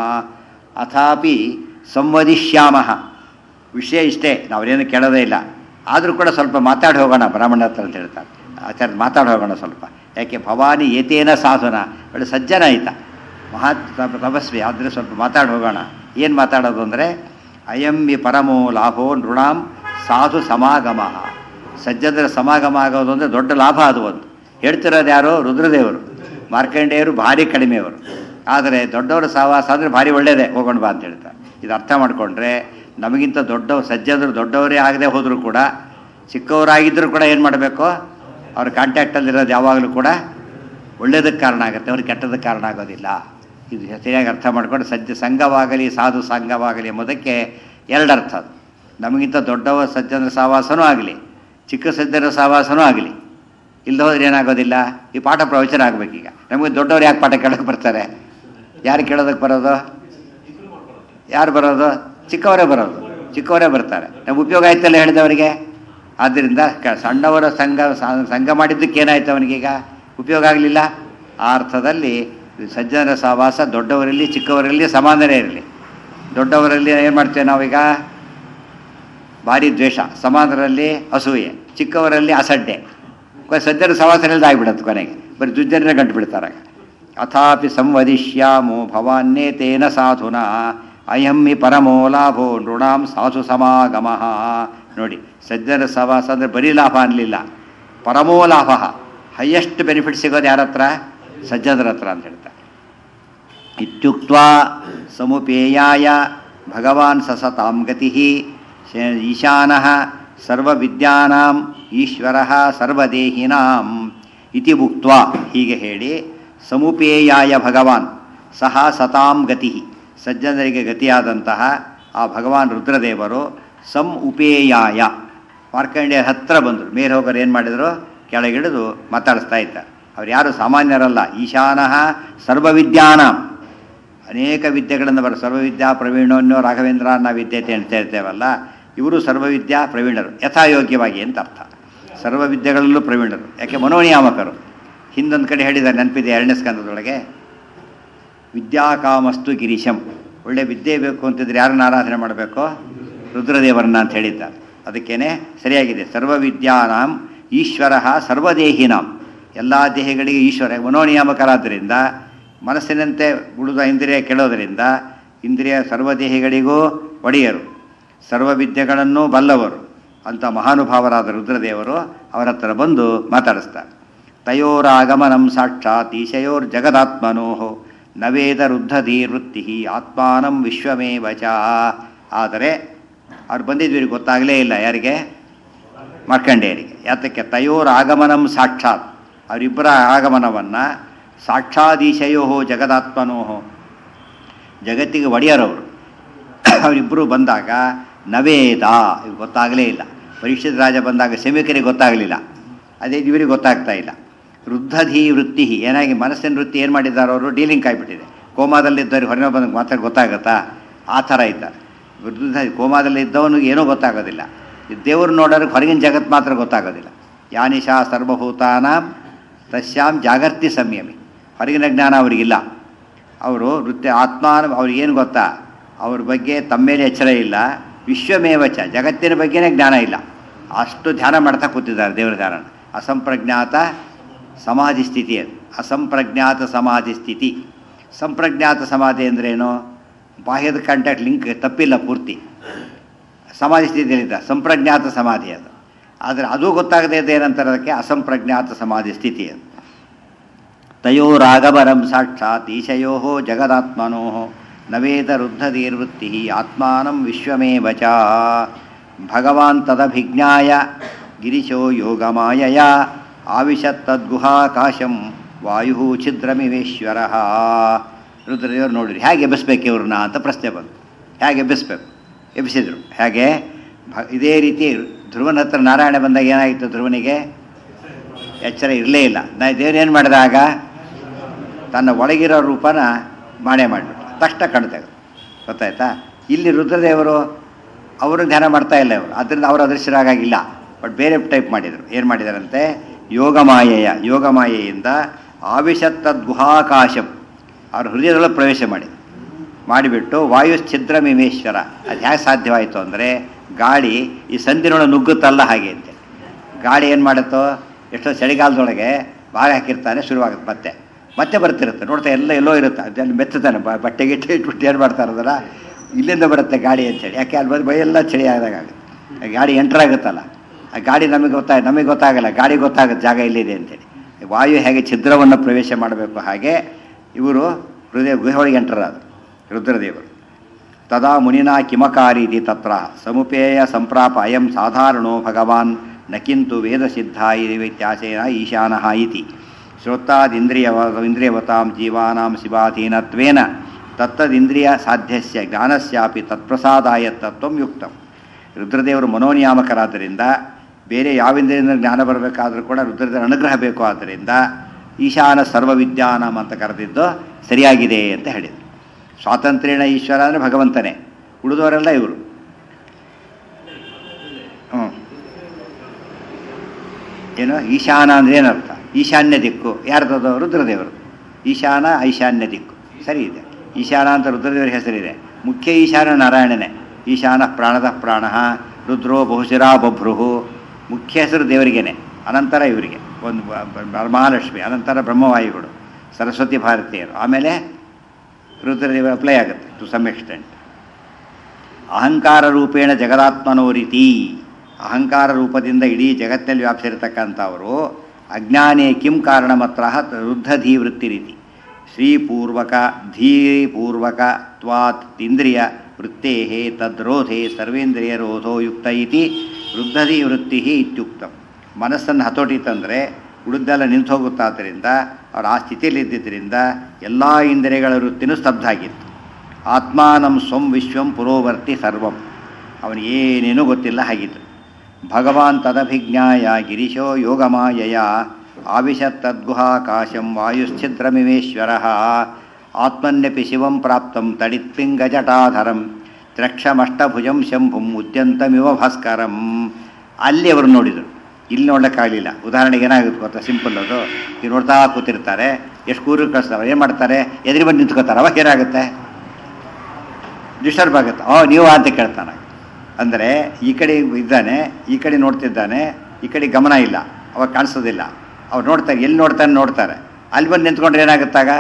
ಅಥಾಪಿ ಸಂವದಿಷ್ಯಾಮ ವಿಷಯ ಇಷ್ಟೇ ನಾವೇನು ಕೇಳೋದೇ ಇಲ್ಲ ಆದರೂ ಕೂಡ ಸ್ವಲ್ಪ ಮಾತಾಡಿ ಹೋಗೋಣ ಬ್ರಾಹ್ಮಣ ಹತ್ರ ಅಂತ ಹೇಳ್ತಾರೆ ಆಚಾರ್ಯ ಮಾತಾಡಿ ಹೋಗೋಣ ಸ್ವಲ್ಪ ಯಾಕೆ ಭವಾನಿ ಏತೇನ ಸಾಧುನ ಒಳ್ಳೆ ಸಜ್ಜನ ಆಯ್ತಾ ಮಹಾ ತಪಸ್ವಿ ಆದರೆ ಸ್ವಲ್ಪ ಮಾತಾಡಿ ಹೋಗೋಣ ಏನು ಮಾತಾಡೋದು ಅಂದರೆ ಅಯಂ ವಿ ಪರಮೋ ಲಾಭೋ ನೃಣಾಂ ಸಾಧು ಸಮಾಗಮ ಸಜ್ಜನರ ಸಮಾಗಮ ಆಗೋದು ಅಂದರೆ ದೊಡ್ಡ ಲಾಭ ಅದು ಒಂದು ಹೇಳ್ತಿರೋದು ಯಾರು ರುದ್ರದೇವರು ಮಾರ್ಕಂಡೇಯರು ಭಾರಿ ಕಡಿಮೆಯವರು ಆದರೆ ದೊಡ್ಡವರ ಸಹವಾಸ ಅಂದರೆ ಭಾರಿ ಒಳ್ಳೆಯದೇ ಹೋಗೋಣ ಬಾ ಅಂತ ಹೇಳ್ತಾರೆ ಇದು ಅರ್ಥ ಮಾಡಿಕೊಂಡ್ರೆ ನಮಗಿಂತ ದೊಡ್ಡವ್ರು ಸಜ್ಜನರು ದೊಡ್ಡವರೇ ಆಗದೆ ಹೋದರೂ ಕೂಡ ಚಿಕ್ಕವರಾಗಿದ್ದರೂ ಕೂಡ ಏನು ಮಾಡಬೇಕು ಅವ್ರ ಕಾಂಟ್ಯಾಕ್ಟಲ್ಲಿರೋದು ಯಾವಾಗಲೂ ಕೂಡ ಒಳ್ಳೇದಕ್ಕೆ ಕಾರಣ ಆಗುತ್ತೆ ಅವ್ರಿಗೆ ಕೆಟ್ಟದಕ್ಕೆ ಕಾರಣ ಆಗೋದಿಲ್ಲ ಇದು ಸರಿಯಾಗಿ ಅರ್ಥ ಮಾಡ್ಕೊಂಡು ಸಜ್ಜ ಸಂಘವಾಗಲಿ ಸಾಧು ಸಂಘವಾಗಲಿ ಎಂಬುದಕ್ಕೆ ಎರಡು ಅರ್ಥ ಅದು ನಮಗಿಂತ ದೊಡ್ಡವ ಸಜ್ಜನರ ಸಹವಾಸನೂ ಆಗಲಿ ಚಿಕ್ಕ ಸಜ್ಜನರ ಸಹವಾಸನೂ ಆಗಲಿ ಇಲ್ಲದ ಹೋದ್ರೆ ಏನಾಗೋದಿಲ್ಲ ಈ ಪಾಠ ಪ್ರವಚನ ಆಗಬೇಕೀಗ ನಮಗೆ ದೊಡ್ಡವ್ರು ಯಾಕೆ ಪಾಠ ಕೇಳೋಕ್ಕೆ ಬರ್ತಾರೆ ಯಾರು ಕೇಳೋದಕ್ಕೆ ಬರೋದು ಯಾರು ಬರೋದು ಚಿಕ್ಕವರೇ ಬರೋದು ಚಿಕ್ಕವರೇ ಬರ್ತಾರೆ ನಮ್ಗೆ ಉಪಯೋಗ ಆಯ್ತಲ್ಲ ಹೇಳಿದವರಿಗೆ ಆದ್ದರಿಂದ ಕ ಸಣ್ಣವರ ಸಂಘ ಸಂಘ ಮಾಡಿದ್ದಕ್ಕೆ ಏನಾಯ್ತು ಅವನಿಗೀಗ ಉಪಯೋಗ ಆಗಲಿಲ್ಲ ಆ ಅರ್ಥದಲ್ಲಿ ಸಜ್ಜನರ ಸಹವಾಸ ದೊಡ್ಡವರಲ್ಲಿ ಚಿಕ್ಕವರಲ್ಲಿ ಸಮಾನರೇ ಇರಲಿ ದೊಡ್ಡವರಲ್ಲಿ ಏನು ಮಾಡ್ತೇವೆ ನಾವೀಗ ಭಾರಿ ದ್ವೇಷ ಸಮಾನರಲ್ಲಿ ಅಸೂಯೆ ಚಿಕ್ಕವರಲ್ಲಿ ಅಸಡ್ಡೆ ಸಜ್ಜನ ಸಹವಾಸದಲ್ಲಿ ಆಗಿಬಿಡತ್ತೆ ಕೊನೆಗೆ ಬರೀ ದುಜ್ಜನರೇ ಗಂಟು ಬಿಡ್ತಾರೆ ಅಥಾಪಿ ಸಂವದಿಷ್ಯಾಮೋ ಭವಾನ್ಯೇತೇನ ಸಾಧುನಾ ಅಯಂ ಹಿ ಪರಮೋ ಲಾಭೋ ನೃಣಾಂ ಸಾಧು ಸಮಾಗಮ ನೋಡಿ ಸಜ್ಜನ ಸಹವಾಸ ಅಂದರೆ ಬರೀ ಲಾಭ ಅನ್ನಲಿಲ್ಲ ಪರಮೋ ಲಾಭ ಹೈಯೆಸ್ಟ್ ಬೆನಿಫಿಟ್ ಸಿಗೋದು ಯಾರ ಹತ್ರ ಸಜ್ಜನರ ಹತ್ರ ಅಂತ ಹೇಳ್ತಾರೆ ಇತ್ಯುಕ್ತ ಸಮುಪೇಯಾಯ ಭಗವಾನ್ ಸಸತಾಂ ಗತಿ ಈಶಾನಃ ಸರ್ವವಿದ್ಯಾನಾಂ ಈಶ್ವರಃ ಸರ್ವದೇಹಿನಾಂ ಇತಿ ಉಕ್ತ ಹೀಗೆ ಹೇಳಿ ಸಮುಪೇಯಾಯ ಭಗವಾನ್ ಸಹ ಸತಾಂ ಗತಿ ಸಜ್ಜನರಿಗೆ ಗತಿಯಾದಂತಹ ಆ ಭಗವಾನ್ ರುದ್ರದೇವರು ಸಂ ಉಪೇಯಾಯ ಮಾರ್ಕಂಡೇಯರ ಹತ್ರ ಬಂದರು ಮೇಲೆ ಹೋಗೋರು ಏನು ಮಾಡಿದರು ಕೆಳಗಿಳಿದು ಮಾತಾಡಿಸ್ತಾ ಇದ್ದಾರೆ ಅವ್ರು ಯಾರು ಸಾಮಾನ್ಯರಲ್ಲ ಈಶಾನಃ ಸರ್ವವಿದ್ಯಾನಾಂ ಅನೇಕ ವಿದ್ಯೆಗಳನ್ನು ಬರ ಸರ್ವವಿದ್ಯಾ ಪ್ರವೀಣೋನ್ಯೋ ರಾಘವೇಂದ್ರ ಅನ್ನೋ ವಿದ್ಯತೆ ಅಂತ ಹೇಳ್ತೇವಲ್ಲ ಇವರು ಸರ್ವವಿದ್ಯಾ ಪ್ರವೀಣರು ಯಥಾಯೋಗ್ಯವಾಗಿ ಅಂತ ಅರ್ಥ ಸರ್ವವಿದ್ಯೆಗಳಲ್ಲೂ ಪ್ರವೀಣರು ಯಾಕೆ ಮನೋನಿಯಾಮಕರು ಹಿಂದೊಂದು ಕಡೆ ಹೇಳಿದ್ದಾರೆ ನೆನಪಿದೆ ಎರಡನೇ ಸ್ಕಂದದೊಳಗೆ ವಿದ್ಯಾಕಾಮಸ್ತು ಗಿರೀಶಂ ಒಳ್ಳೆ ವಿದ್ಯೆ ಬೇಕು ಅಂತಿದ್ರೆ ಯಾರನ್ನ ಆರಾಧನೆ ಮಾಡಬೇಕು ರುದ್ರದೇವರನ್ನ ಅಂತ ಹೇಳಿದ್ದಾರೆ ಅದಕ್ಕೇನೆ ಸರಿಯಾಗಿದೆ ಸರ್ವವಿದ್ಯಾನಾಂ ಈಶ್ವರ ಸರ್ವದೇಹಿನಾಂ ಎಲ್ಲ ದೇಹಿಗಳಿಗೆ ಈಶ್ವರ ಮನೋನಿಯಾಮಕರಾದ್ದರಿಂದ ಮನಸ್ಸಿನಂತೆ ಉಳಿದ ಇಂದ್ರಿಯ ಕೆಳೋದರಿಂದ ಇಂದ್ರಿಯ ಸರ್ವದೇಹಿಗಳಿಗೂ ಒಡೆಯರು ಸರ್ವವಿದ್ಯೆಗಳನ್ನು ಬಲ್ಲವರು ಅಂತ ಮಹಾನುಭಾವರಾದ ರುದ್ರದೇವರು ಅವರ ಹತ್ರ ಬಂದು ಮಾತಾಡಿಸ್ತಾರೆ ತಯೋರಾಗಮನಂ ಸಾಕ್ಷಾತ್ ಈಶಯೋರ್ ಜಗದಾತ್ಮನೋ ನವೇದ ರುದ್ಧಧೀ ವೃತ್ತಿ ಆತ್ಮಾನಂ ವಿಶ್ವಮೇವ ಚ ಆದರೆ ಅವ್ರು ಬಂದಿದ್ವಿ ಗೊತ್ತಾಗಲೇ ಇಲ್ಲ ಯಾರಿಗೆ ಮಾರ್ಕಂಡೇಯರಿಗೆ ಯಾತಕ್ಕೆ ತಯೋರ್ ಆಗಮನಂ ಸಾಕ್ಷಾತ್ ಅವರಿಬ್ಬರ ಆಗಮನವನ್ನು ಸಾಕ್ಷಾದೀಶಯೋ ಜಗದಾತ್ಮನೋ ಜಗತ್ತಿಗೆ ಒಡೆಯರವರು ಅವರಿಬ್ಬರು ಬಂದಾಗ ನವೇದ ಇವ್ರು ಗೊತ್ತಾಗಲೇ ಇಲ್ಲ ಪರೀಕ್ಷಿತ ರಾಜ ಬಂದಾಗ ಸೈನಿಕರಿಗೆ ಗೊತ್ತಾಗಲಿಲ್ಲ ಅದೇ ಇವರಿಗೆ ಗೊತ್ತಾಗ್ತಾ ಇಲ್ಲ ವೃದ್ಧಧಿ ವೃತ್ತಿ ಏನಾಗಿ ಮನಸ್ಸಿನ ವೃತ್ತಿ ಏನು ಮಾಡಿದ್ದಾರೆ ಅವರು ಡೀಲಿಂಗ್ ಆಗಿಬಿಟ್ಟಿದೆ ಕೋಮಾದಲ್ಲಿದ್ದವ್ರಿಗೆ ಹೊರಗೆ ಬಂದಾಗ ಮಾತ್ರ ಗೊತ್ತಾಗತ್ತಾ ಆ ಥರ ಇದ್ದಾರೆ ವೃದ್ಧ ಕೋಮಾದಲ್ಲಿ ಇದ್ದವನಿಗೆ ಏನೂ ಗೊತ್ತಾಗೋದಿಲ್ಲ ದೇವರು ನೋಡೋರಿಗೆ ಹೊರಗಿನ ಜಗತ್ತು ಮಾತ್ರ ಗೊತ್ತಾಗೋದಿಲ್ಲ ಯಾನಿಶಾ ಸರ್ವಭೂತಾನ ತಸ್ಯಾಂ ಜಾಗರ್ತಿ ಸಂಯಮಿ ಹೊರಗಿನ ಜ್ಞಾನ ಅವರಿಗಿಲ್ಲ ಅವರು ವೃತ್ತಿ ಆತ್ಮಾನ ಅವ್ರಿಗೇನು ಗೊತ್ತಾ ಅವ್ರ ಬಗ್ಗೆ ತಮ್ಮ ಮೇಲೆ ಎಚ್ಚರ ಇಲ್ಲ ವಿಶ್ವಮೇವಚ ಜಗತ್ತಿನ ಬಗ್ಗೆನೇ ಜ್ಞಾನ ಇಲ್ಲ ಅಷ್ಟು ಧ್ಯಾನ ಮಾಡ್ತಾ ಕೂತಿದ್ದಾರೆ ದೇವರ ಧ್ಯಾನ ಅಸಂಪ್ರಜ್ಞಾತ ಸಮಾಧಿ ಸ್ಥಿತಿ ಅದು ಅಸಂಪ್ರಜ್ಞಾತ ಸಮಾಧಿ ಸ್ಥಿತಿ ಸಂಪ್ರಜ್ಞಾತ ಸಮಾಧಿ ಅಂದ್ರೇನು ಬಾಹ್ಯದ ಕಾಂಟ್ಯಾಕ್ಟ್ ಲಿಂಕ್ ತಪ್ಪಿಲ್ಲ ಪೂರ್ತಿ ಸಮಾಧಿ ಸ್ಥಿತಿಯಲ್ಲಿದ್ದ ಸಂಪ್ರಜ್ಞಾತ ಸಮಾಧಿ ಅದು ಆದರೆ ಅದು ಗೊತ್ತಾಗದೇ ಇದೆ ಏನಂತಾರೆ ಅದಕ್ಕೆ ಅಸಂಪ್ರಜ್ಞಾತ ಸಮಾಧಿ ಸ್ಥಿತಿ ಅದು ತಯೋರಾಗಮರಂ ಸಾಕ್ಷಾತ್ ಈಶಯೋ ಜಗದಾತ್ಮನೋ ನವೇದ ರುದ್ಧಧೀರ್ವೃತ್ತಿ ಆತ್ಮಾನಂ ವಿಶ್ವಮೇವ ಚ ಭಗವಾನ್ ತದಭಿಜ್ಞಾಯ ಗಿರಿಶೋ ಯೋಗಮಾಯಯ ಆವಿಶತ್ತದ್ಗುಹಾಕಾಶಂ ವಾಯು ಛಿದ್ರಮಿವೇಶ್ವರ ರುದ್ರದೇವರು ನೋಡಿರಿ ಹೇಗೆ ಎಬ್ಬಿಸ್ಬೇಕು ಇವ್ರನ್ನ ಅಂತ ಪ್ರಶ್ನೆ ಬಂತು ಹೇಗೆ ಎಬ್ಬಿಸ್ಬೇಕು ಎಬ್ಬಿಸಿದ್ರು ಹೇಗೆ ಭ ಇದೇ ರೀತಿ ಧ್ರುವನ ಹತ್ರ ನಾರಾಯಣ ಬಂದಾಗ ಏನಾಗಿತ್ತು ಧ್ರುವನಿಗೆ ಎಚ್ಚರ ಇರಲೇ ಇಲ್ಲ ನಾ ದೇವ್ರು ಏನು ಆಗ ತನ್ನ ಒಳಗಿರೋ ರೂಪನ ಮಾಡೇ ಮಾಡಿಬಿಟ್ರು ತಕ್ಷಣ ಕಣ್ತೆಗ ಗೊತ್ತಾಯ್ತಾ ಇಲ್ಲಿ ರುದ್ರದೇವರು ಅವರು ಧ್ಯಾನ ಮಾಡ್ತಾ ಇಲ್ಲ ಇವರು ಅದರಿಂದ ಅವರು ಅದೃಶ್ಯರಾಗಿಲ್ಲ ಬಟ್ ಬೇರೆ ಟೈಪ್ ಮಾಡಿದರು ಏನು ಮಾಡಿದಾರಂತೆ ಯೋಗಮಾಯೆಯ ಯೋಗಮಾಯೆಯಿಂದ ಆವಿಶತ್ತದ್ ಗುಹಾಕಾಶಂ ಅವ್ರ ಹೃದಯದೊಳಗೆ ಪ್ರವೇಶ ಮಾಡಿ ಮಾಡಿಬಿಟ್ಟು ವಾಯುಶ್ಛಿದ್ರಮಿಮೇಶ್ವರ ಅದು ಹೇಗೆ ಸಾಧ್ಯವಾಯಿತು ಅಂದರೆ ಗಾಳಿ ಈ ಸಂದಿನೊಳಗೆ ನುಗ್ಗುತ್ತಲ್ಲ ಹಾಗೆ ಅಂತೆ ಗಾಳಿ ಏನು ಮಾಡುತ್ತೋ ಎಷ್ಟೋ ಚಳಿಗಾಲದೊಳಗೆ ಭಾಗ ಹಾಕಿರ್ತಾನೆ ಶುರುವಾಗುತ್ತೆ ಮತ್ತೆ ಮತ್ತೆ ಬರ್ತಿರುತ್ತೆ ನೋಡ್ತಾ ಎಲ್ಲ ಎಲ್ಲೋ ಇರುತ್ತೆ ಅದನ್ನು ಮೆತ್ತತಾನೆ ಬಟ್ಟೆ ಗಿಟ್ಟೆ ಇಟ್ಬಿಟ್ಟು ಏನು ಮಾಡ್ತಾರೆ ಅದರ ಇಲ್ಲಿಂದ ಬರುತ್ತೆ ಗಾಡಿ ಅಂತೇಳಿ ಯಾಕೆ ಅಲ್ಲಿ ಬಂದು ಬೈಯೆಲ್ಲ ಚಳಿ ಆದಾಗ ಆಗುತ್ತೆ ಗಾಡಿ ಎಂಟರ್ ಆಗುತ್ತಲ್ಲ ಆ ಗಾಡಿ ನಮಗೆ ಗೊತ್ತಾಗ ನಮಗೆ ಗೊತ್ತಾಗಲ್ಲ ಗಾಡಿ ಗೊತ್ತಾಗುತ್ತೆ ಜಾಗ ಇಲ್ಲಿದೆ ಅಂತೇಳಿ ವಾಯು ಹೇಗೆ ಛಿದ್ರವನ್ನು ಪ್ರವೇಶ ಮಾಡಬೇಕು ಹಾಗೆ ಇವರು ಹೃದಯ ಗುಹೆಯೊಳಗೆ ಎಂಟರ್ ಆದರು ರುದ್ರದೇವರು ತದಾ ಮುನಿನಾ ಕಿಮಕಾರೀತಿ ತತ್ರ ಸಮುಪೇಯ ಸಂಪ್ರಾಪ ಅಯಂ ಸಾಧಾರಣೋ ಭಗವಾನ್ ನ ಕಿಂತು ವೇದಸಿದ್ಧ ಇತ್ಯಾಶೇನ ಈಶಾನಃ ಇತಿ ಶ್ರೋತ್ತಾದಿಂದ್ರಿಯವ ಇಂದ್ರಿಯವತಾಂ ಜೀವಾನಾಂ ಶಿವಾಧೀನತ್ವೇನ ತತ್ತದಿಂದ್ರಿಯ ಸಾಧ್ಯಸ್ಯ ಜ್ಞಾನಸ್ಯಾಪಿ ತತ್ಪ್ರಸಾದಾಯ ತತ್ವಂ ಯುಕ್ತಂ ರುದ್ರದೇವರು ಮನೋನಿಯಾಮಕರಾದ್ದರಿಂದ ಬೇರೆ ಯಾವ ಇಂದ್ರಿಯಿಂದ ಜ್ಞಾನ ಬರಬೇಕಾದ್ರೂ ಕೂಡ ರುದ್ರದೇವರ ಅನುಗ್ರಹ ಬೇಕು ಆದ್ದರಿಂದ ಈಶಾನ ಸರ್ವವಿದ್ಯಾನಾಂ ಅಂತ ಕರೆದಿದ್ದು ಸರಿಯಾಗಿದೆ ಅಂತ ಹೇಳಿದರು ಸ್ವಾತಂತ್ರ್ಯನ ಈಶ್ವರ ಅಂದರೆ ಭಗವಂತನೇ ಉಳಿದವರೆಲ್ಲ ಇವರು ಹ್ಞೂ ಏನು ಈಶಾನ ಅಂದರೆ ಏನರ್ಥ ಈಶಾನ್ಯ ದಿಕ್ಕು ಯಾರ್ದದು ರುದ್ರದೇವರು ಈಶಾನ ಐಶಾನ್ಯ ದಿಕ್ಕು ಸರಿ ಇದೆ ಈಶಾನ ಅಂತ ರುದ್ರದೇವರ ಹೆಸರಿದೆ ಮುಖ್ಯ ಈಶಾನ ನಾರಾಯಣನೇ ಈಶಾನ ಪ್ರಾಣದ ಪ್ರಾಣ ರುದ್ರೋ ಬಹುಶಿರ ಬಭ್ರುಹು ಮುಖ್ಯ ಹೆಸರು ದೇವರಿಗೇನೆ ಅನಂತರ ಇವರಿಗೆ ಒಂದು ಮಹಾಲಕ್ಷ್ಮಿ ಅನಂತರ ಬ್ರಹ್ಮವಾಯುಗಳು ಸರಸ್ವತಿ ಭಾರತೀಯರು ಆಮೇಲೆ ರುದ್ರದೇವ ಅಪ್ಲೈ ಆಗುತ್ತೆ ಟು ಸಮ್ ಎಕ್ಸ್ಟೆಂಟ್ ಅಹಂಕಾರ ರೂಪೇಣ ಜಗದಾತ್ಮನೋ ರೀತಿ ಅಹಂಕಾರ ರೂಪದಿಂದ ಇಡೀ ಜಗತ್ತಿನಲ್ಲಿ ವ್ಯಾಪಿಸಿರ್ತಕ್ಕಂಥವರು ಅಜ್ಞಾನೇ ಕಿಂ ಕಾರಣಮತ್ರ ವೃದ್ಧಧೀ ವೃತ್ತಿರಿತಿ ಶ್ರೀಪೂರ್ವಕ ಧೀಪೂರ್ವಕ ತ್ವಾತ್ ಇಂದ್ರಿಯ ವೃತ್ತೇ ತದ್ರೋಧೆ ಸರ್ವೇಂದ್ರಿಯ ರೋಧೋ ಯುಕ್ತ ಇತಿ ವೃದ್ಧಧಿ ವೃತ್ತಿ ಇತ್ಯುಕ್ತಂ ಮನಸ್ಸನ್ನು ಹತೋಟಿ ತಂದರೆ ಉಳಿದೆಲ್ಲ ನಿಂತು ಹೋಗುತ್ತಾದ್ದರಿಂದ ಅವ್ರು ಆ ಸ್ಥಿತಿಯಲ್ಲಿ ಇದ್ದಿದ್ದರಿಂದ ಎಲ್ಲ ಇಂದ್ರಿಯಗಳ ವೃತ್ತಿನೂ ಸ್ತಬ್ಧ ಆಗಿತ್ತು ಆತ್ಮಾನಂ ಸ್ವಂ ವಿಶ್ವಂ ಪುರೋವರ್ತಿ ಸರ್ವಂ ಅವನಿಗೆ ಏನೇನೂ ಗೊತ್ತಿಲ್ಲ ಹಾಗಿತ್ತು ಭಗವಾನ್ ತದಭಿಜ್ಞಾಯ ಗಿರಿಶೋ ಯೋಗಮಾಯಯ ಆವಿಶತ್ತದ್ಗುಹಾಕಾಶಂ ವಾಯುಶ್ಚಿದ್ರಮಿವೇಶ್ವರ ಆತ್ಮನ್ಯಪಿ ಶಿವಂ ಪ್ರಾಪ್ತಂ ತಡಿತ್ಪಿಂಗಜಟಾಧರಂ ತ್ರಕ್ಷಮಷ್ಟಭುಜಂ ಶಂಭುಂ ಉದ್ಯಂತಮಿವ ಭಾಸ್ಕರಂ ಅಲ್ಲಿ ಅವರು ನೋಡಿದರು ಇಲ್ಲಿ ನೋಡ್ಲಿಕ್ಕಾಗಲಿಲ್ಲ ಉದಾಹರಣೆಗೆ ಏನಾಗುತ್ತೆ ಗೊತ್ತಾ ಸಿಂಪಲ್ ಅದು ಈಗ ನೋಡ್ತಾ ಕೂತಿರ್ತಾರೆ ಎಷ್ಟು ಕೂರು ಕಳಿಸ್ತಾರೆ ಏನು ಮಾಡ್ತಾರೆ ಎದುರು ಬಂದು ನಿಂತ್ಕೋತಾರೆ ಅವಾಗ ಏನಾಗುತ್ತೆ ಡಿಸ್ಟರ್ಬ್ ಆಗುತ್ತೆ ಓ ನೀವು ಅಂತ ಕೇಳ್ತಾನೆ ಅಂದರೆ ಈ ಕಡೆ ಇದ್ದಾನೆ ಈ ಕಡೆ ನೋಡ್ತಿದ್ದಾನೆ ಈ ಕಡೆ ಗಮನ ಇಲ್ಲ ಅವಾಗ ಕಾಣಿಸೋದಿಲ್ಲ ಅವ್ರು ನೋಡ್ತಾರೆ ಎಲ್ಲಿ ನೋಡ್ತಾನೆ ನೋಡ್ತಾರೆ ಅಲ್ಲಿ ಬಂದು ನಿಂತ್ಕೊಂಡ್ರೆ ಏನಾಗುತ್ತಾಗ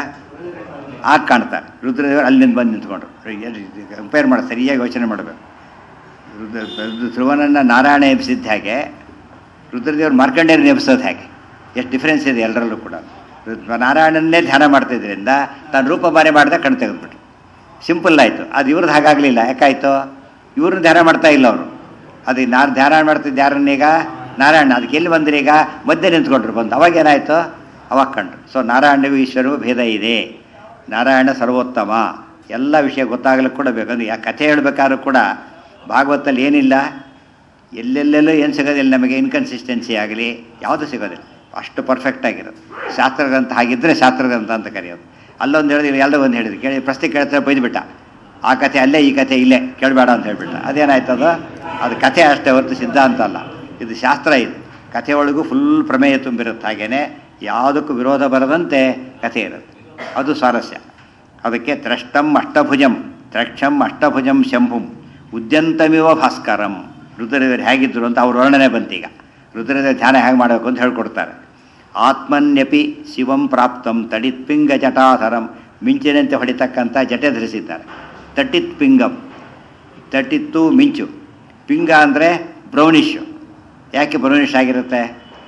ಆಗ ಕಾಣ್ತಾರೆ ರುದ್ರದೇವರು ಅಲ್ಲಿ ನಿಂತು ಬಂದು ನಿಂತ್ಕೊಂಡ್ರು ಕಂಪೇರ್ ಮಾಡಿ ಸರಿಯಾಗಿ ಯೋಚನೆ ಮಾಡಬೇಕು ರುದ್ರ ಧ್ರುವನನ್ನು ನಾರಾಯಣ ಎಬ್ಸಿದ್ದ ಹಾಗೆ ರುದ್ರದೇವರು ಮಾರ್ಕಂಡೇಯರನ್ನ ಎಬ್ಸೋದು ಹೇಗೆ ಎಷ್ಟು ಡಿಫ್ರೆನ್ಸ್ ಇದೆ ಎಲ್ಲರಲ್ಲೂ ಕೂಡ ನಾರಾಯಣನ್ನೇ ಧ್ಯಾನ ಮಾಡ್ತಿದ್ರಿಂದ ತಾನು ರೂಪ ಬಾರಿ ಮಾಡಿದೆ ಕಣ್ ತೆಗೆದ್ಬಿಟ್ರು ಸಿಂಪಲ್ ಆಯಿತು ಅದು ಇವ್ರದ್ದು ಹಾಗಾಗಲಿಲ್ಲ ಯಾಕಾಯಿತು ಇವ್ರನ್ನ ಧ್ಯಾನ ಮಾಡ್ತಾ ಇಲ್ಲ ಅವರು ಅದು ನಾನು ಧ್ಯಾನ ಮಾಡ್ತಿದ್ದ ಯಾರನ್ನೀಗ ನಾರಾಯಣ ಅದಕ್ಕೆ ಎಲ್ಲಿ ಬಂದ್ರಿ ಈಗ ಮಧ್ಯೆ ನಿಂತ್ಕೊಂಡ್ರು ಬಂದು ಅವಾಗ ಏನಾಯಿತು ಅವಾಗ ಕಂಡ್ರು ಸೊ ನಾರಾಯಣಗೂ ಈಶ್ವರಗೂ ಭೇದ ಇದೆ ನಾರಾಯಣ ಸರ್ವೋತ್ತಮ ಎಲ್ಲ ವಿಷಯ ಗೊತ್ತಾಗಲಿಕ್ಕೆ ಕೂಡ ಬೇಕಂದ್ರೆ ಯಾ ಕಥೆ ಹೇಳಬೇಕಾದ್ರೂ ಕೂಡ ಭಾಗವತಲ್ಲಿ ಏನಿಲ್ಲ ಎಲ್ಲೆಲ್ಲೆಲ್ಲೂ ಏನು ಸಿಗೋದಿಲ್ಲ ನಮಗೆ ಇನ್ಕನ್ಸಿಸ್ಟೆನ್ಸಿ ಆಗಲಿ ಯಾವುದು ಸಿಗೋದಿಲ್ಲ ಅಷ್ಟು ಪರ್ಫೆಕ್ಟ್ ಆಗಿರೋದು ಶಾಸ್ತ್ರಗ್ರಂಥ ಹಾಗಿದ್ದರೆ ಶಾಸ್ತ್ರಗ್ರಂಥ ಅಂತ ಕರೆಯೋದು ಅಲ್ಲೊಂದು ಹೇಳಿದ್ರೆ ಎಲ್ಲೋ ಒಂದು ಹೇಳಿದ್ರು ಕೇಳಿ ಪ್ರಶ್ನೆ ಕೇಳ್ತಾರೆ ಬೈದ್ಬಿಟ್ಟ ಆ ಕಥೆ ಅಲ್ಲೇ ಈ ಕಥೆ ಇಲ್ಲೇ ಕೇಳಬೇಡ ಅಂತ ಹೇಳ್ಬಿಟ್ಟ ಅದೇನಾಯ್ತದು ಅದು ಕಥೆ ಅಷ್ಟೇ ಹೊರತು ಸಿದ್ಧಾಂತ ಅಲ್ಲ ಇದು ಶಾಸ್ತ್ರ ಇದು ಕಥೆ ಒಳಗೂ ಫುಲ್ ಪ್ರಮೇಯ ತುಂಬಿರುತ್ತೆ ಹಾಗೇನೆ ಯಾವುದಕ್ಕೂ ವಿರೋಧ ಬರದಂತೆ ಕಥೆ ಇರುತ್ತೆ ಅದು ಸ್ವಾರಸ್ಯ ಅದಕ್ಕೆ ತ್ರಷ್ಟಂ ಅಷ್ಟಭುಜಂ ತ್ರಕ್ಷಂ ಅಷ್ಟಭುಜಂ ಶಂಭುಂ ಉದ್ಯಂತಮಿವ ಭಾಸ್ಕರಂ ರುದ್ರದೇವರು ಹೇಗಿದ್ದರು ಅಂತ ಅವ್ರ ವರ್ಣನೆ ಬಂತೀಗ ರುದ್ರದೇವ ಧ್ಯಾನ ಹೇಗೆ ಮಾಡಬೇಕು ಅಂತ ಹೇಳ್ಕೊಡ್ತಾರೆ ಆತ್ಮನ್ಯಪಿ ಶಿವಂ ಪ್ರಾಪ್ತಂ ತಡಿತ್ಪಿಂಗ ಜಟಾಧರಂ ಮಿಂಚಿನಂತೆ ಹೊಡಿತಕ್ಕಂಥ ಜಟೆ ಧರಿಸಿದ್ದಾರೆ ತಟ್ಟಿತ್ ಪಿಂಗಂ ತಟ್ಟಿತ್ತು ಮಿಂಚು ಪಿಂಗ ಅಂದರೆ ಬ್ರೌನಿಷು ಯಾಕೆ ಬ್ರೌನಿಷ್ ಆಗಿರುತ್ತೆ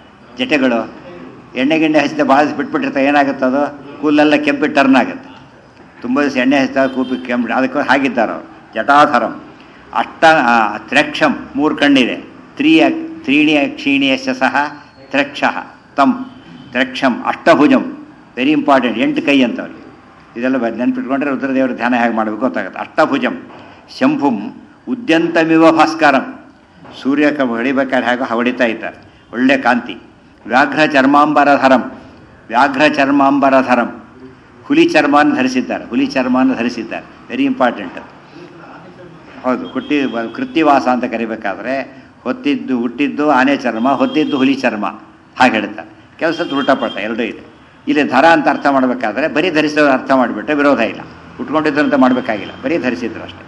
ಜಟೆಗಳು ಎಣ್ಣೆ ಗಿಣ್ಣೆ ಹಚ್ಚಿದ ಭಾಳ ಬಿಟ್ಬಿಟ್ಟಿರ್ತಾರೆ ಏನಾಗುತ್ತೆ ಅದು ಕೂಲೆಲ್ಲ ಕೆಂಪಿ ಟರ್ನ್ ಆಗುತ್ತೆ ತುಂಬ ದಿವಸ ಎಣ್ಣೆ ಹಚ್ಚಿದಾಗ ಕೂಪಿ ಕೆಂಪು ಅದಕ್ಕೆ ಹಾಗಿದ್ದಾರೆ ಅವರು ಜಟಾಧರಂ ಅಷ್ಟ ತ್ರಕ್ಷಂ ಮೂರು ಕಣ್ಣಿದೆ ತ್ರೀಯ ತ್ರೀಣಿಯ ಕ್ಷೀಣಿಯಶ ಸಹ ತ್ರಕ್ಷ ತಮ್ ತ್ರಕ್ಷಂ ಅಷ್ಟಭುಜಂ ವೆರಿ ಇಂಪಾರ್ಟೆಂಟ್ ಎಂಟು ಕೈ ಅಂತವ್ರಿಗೆ ಇದೆಲ್ಲ ನೆನ್ಪಿಟ್ಕೊಂಡ್ರೆ ರುದ್ರದೇವರ ಧ್ಯಾನ ಹೇಗೆ ಮಾಡಬೇಕು ಗೊತ್ತಾಗುತ್ತೆ ಅಷ್ಟಭುಜಂ ಶಂಭುಂ ಉದ್ಯಂತಮಿವ ಭಾಸ್ಕರಂ ಸೂರ್ಯ ಕ ಹೊಡಿಬೇಕಾದ್ರೆ ಹೇಗೋ ಹೊಡಿತಾ ಇದ್ದಾರೆ ಒಳ್ಳೆ ಕಾಂತಿ ವ್ಯಾಘ್ರ ಚರ್ಮಾಂಬರಧರಂ ವ್ಯಾಘ್ರ ಚರ್ಮಾಂಬರಧರಂ ಹುಲಿ ಚರ್ಮವನ್ನು ಧರಿಸಿದ್ದಾರೆ ಹುಲಿ ಚರ್ಮವನ್ನು ಧರಿಸಿದ್ದಾರೆ ವೆರಿ ಇಂಪಾರ್ಟೆಂಟ್ ಹೌದು ಹುಟ್ಟಿ ಕೃತ್ಯವಾಸ ಅಂತ ಕರಿಬೇಕಾದ್ರೆ ಹೊತ್ತಿದ್ದು ಹುಟ್ಟಿದ್ದು ಆನೆ ಚರ್ಮ ಹೊತ್ತಿದ್ದು ಹುಲಿ ಚರ್ಮ ಹಾಗೆ ಹೇಳ್ತಾರೆ ಕೆಲಸ ಉಲ್ಟಾಪಟ್ಟ ಎರಡೂ ಇದೆ ಇಲ್ಲಿ ಧರ ಅಂತ ಅರ್ಥ ಮಾಡಬೇಕಾದ್ರೆ ಬರೀ ಧರಿಸಿದವರು ಅರ್ಥ ಮಾಡಿಬಿಟ್ರೆ ವಿರೋಧ ಇಲ್ಲ ಉಟ್ಕೊಂಡಿದ್ರು ಅಂತ ಮಾಡಬೇಕಾಗಿಲ್ಲ ಬರೀ ಧರಿಸಿದ್ರು ಅಷ್ಟೇ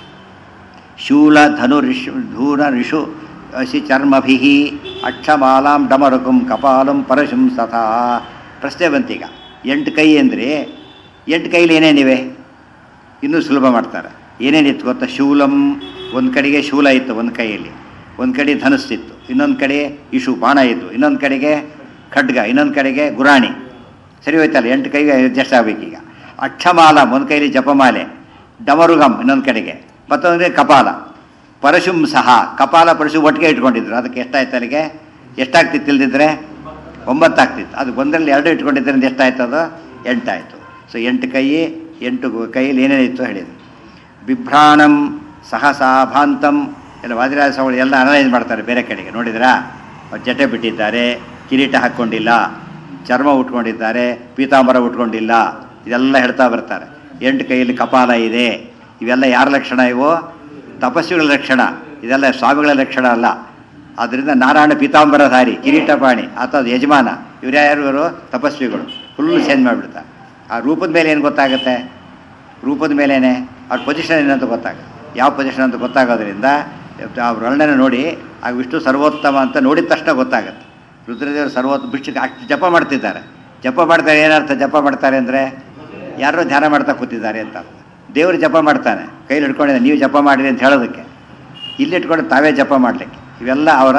ಶೂಲ ಧನು ರಿಷು ಧೂರ ರಿಷು ಅಸಿ ಚರ್ಮಭಿ ಅಕ್ಷಮಾಲಾಂ ಡಮರುಕಂ ಕಪಾಲಂ ಪರಶುಂ ಸಥಾ ಪ್ರಶ್ನೆ ಬಂತೀಗ ಎಂಟು ಕೈ ಅಂದರೆ ಎಂಟು ಕೈಲಿ ಏನೇನಿವೆ ಇನ್ನೂ ಸುಲಭ ಮಾಡ್ತಾರೆ ಏನೇನಿತ್ತು ಗೊತ್ತಾ ಶೂಲಂ ಒಂದು ಕಡೆಗೆ ಶೂಲ ಇತ್ತು ಒಂದು ಕೈಯಲ್ಲಿ ಒಂದು ಕಡೆ ಧನಸ್ಸಿತ್ತು ಇನ್ನೊಂದು ಕಡೆ ಇಶು ಬಾಣ ಇತ್ತು ಇನ್ನೊಂದು ಕಡೆಗೆ ಖಡ್ಗ ಇನ್ನೊಂದು ಕಡೆಗೆ ಗುರಾಣಿ ಸರಿ ಹೋಯ್ತಲ್ಲ ಎಂಟು ಕೈಗೆ ಅಡ್ಜಸ್ಟ್ ಆಗಬೇಕೀಗ ಅಕ್ಷಮಾಲ ಒಂದು ಕೈಲಿ ಜಪಮಾಲೆ ಡಮರುಗಂ ಇನ್ನೊಂದು ಕಡೆಗೆ ಮತ್ತೊಂದು ಕಪಾಲ ಪರಶುಂ ಸಹ ಕಪಾಲ ಪರಶು ಒಟ್ಟಿಗೆ ಇಟ್ಕೊಂಡಿದ್ರು ಅದಕ್ಕೆ ಎಷ್ಟಾಯ್ತು ಅಲ್ಲಿಗೆ ಎಷ್ಟಾಗ್ತಿತ್ತು ಇಲ್ದಿದ್ರೆ ಒಂಬತ್ತಾಗ್ತಿತ್ತು ಅದು ಒಂದರಲ್ಲಿ ಎರಡು ಇಟ್ಕೊಂಡಿದ್ದರಿಂದ ಎಷ್ಟಾಯ್ತು ಅದು ಎಂಟಾಯಿತು ಸೊ ಎಂಟು ಕೈ ಎಂಟು ಕೈಯಲ್ಲಿ ಏನೇನಿತ್ತು ಹೇಳಿದ್ರು ಬಿಭ್ರಾಣಂ ಸಹಸಾ ಭಾಂತಂ ಎಲ್ಲ ವಾದಿರಾಜ ಸ್ವಾಮಿಗಳು ಎಲ್ಲ ಅನಲೈಸ್ ಮಾಡ್ತಾರೆ ಬೇರೆ ಕಡೆಗೆ ನೋಡಿದ್ರಾ ಅವ್ರು ಜಟೆ ಬಿಟ್ಟಿದ್ದಾರೆ ಕಿರೀಟ ಹಾಕ್ಕೊಂಡಿಲ್ಲ ಚರ್ಮ ಉಟ್ಕೊಂಡಿದ್ದಾರೆ ಪೀತಾಂಬರ ಉಟ್ಕೊಂಡಿಲ್ಲ ಇದೆಲ್ಲ ಹೇಳ್ತಾ ಬರ್ತಾರೆ ಎಂಟು ಕೈಯಲ್ಲಿ ಕಪಾಲ ಇದೆ ಇವೆಲ್ಲ ಯಾರ ಲಕ್ಷಣ ಇವು ತಪಸ್ವಿಗಳ ಲಕ್ಷಣ ಇದೆಲ್ಲ ಸ್ವಾಮಿಗಳ ಲಕ್ಷಣ ಅಲ್ಲ ಆದ್ದರಿಂದ ನಾರಾಯಣ ಪೀತಾಂಬರಧಾರಿ ಕಿರೀಟಪಾಣಿ ಆತ ಯಜಮಾನ ಇವ್ರು ಯಾರು ಇವರು ತಪಸ್ವಿಗಳು ಫುಲ್ ಚೇಂಜ್ ಮಾಡಿಬಿಡ್ತಾರೆ ಆ ರೂಪದ ಮೇಲೆ ಏನು ಗೊತ್ತಾಗುತ್ತೆ ರೂಪದ ಮೇಲೇ ಅವ್ರ ಪೊಸಿಷನ್ ಏನಂತ ಗೊತ್ತಾಗುತ್ತೆ ಯಾವ ಪೊಸಿಷನ್ ಅಂತ ಗೊತ್ತಾಗೋದ್ರಿಂದ ಆ ವರ್ಣನೆ ನೋಡಿ ಆ ವಿಷ್ಣು ಸರ್ವೋತ್ತಮ ಅಂತ ನೋಡಿದ ತಕ್ಷಣ ಗೊತ್ತಾಗುತ್ತೆ ರುದ್ರದೇವರು ಸರ್ವೋತ್ತ ಬಿಟ್ಟು ಅಷ್ಟು ಜಪ ಮಾಡ್ತಿದ್ದಾರೆ ಜಪ ಮಾಡ್ತಾರೆ ಏನರ್ಥ ಜಪ ಮಾಡ್ತಾರೆ ಅಂದರೆ ಯಾರೋ ಧ್ಯಾನ ಮಾಡ್ತಾ ಕೂತಿದ್ದಾರೆ ಅಂತ ಅರ್ಥ ದೇವರು ಜಪ ಮಾಡ್ತಾನೆ ಕೈಲಿ ಹಿಡ್ಕೊಂಡಿದ್ದೆ ನೀವು ಜಪ ಮಾಡಿರಿ ಅಂತ ಹೇಳೋದಕ್ಕೆ ಇಲ್ಲಿ ಇಟ್ಕೊಂಡು ತಾವೇ ಜಪ ಮಾಡಲಿಕ್ಕೆ ಇವೆಲ್ಲ ಅವರ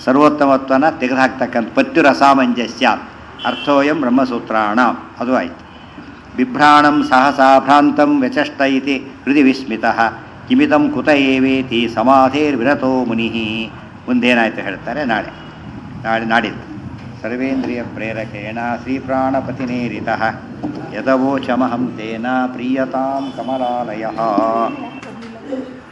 ಸರ್ವೋತ್ತಮತ್ವನ ತೆಗೆದುಹಾಕ್ತಕ್ಕಂಥ ಪತ್ಯುರಸಾಮಂಜಸ್ಯ ಅರ್ಥೋಯಂ ಬ್ರಹ್ಮಸೂತ್ರಾಣ ಅದು ಆಯ್ತು ಬಿಭ್ರಾಣಂ ಸಹಸಾ ಭ್ರಾಂತಂ ವ್ಯಚಷ್ಟ ಇತಿ ಹೃದಯ ವಿಸ್ಮಿತ ಕಿಮಿತಂ ಕುತ ಏವೇತಿ ಸಮಾಧೇರ್ವಿರತೋ ಮುನಿ ಮುಂದೇನಾಯ್ತು ಹೇಳ್ತಾರೆ ನಾಳೆ ನಾಳೆ ನಾಡಿದ್ದು ಸರ್ವೇಂದ್ರಿಯ ಪ್ರೇರಕೇಣ ಶ್ರೀಪ್ರಾಣಪತಿನೇರಿತ ಯದವೋಚಮಹಂ ತೇನ ಪ್ರೀಯತಾಂ ಕಮಲಾಲಯ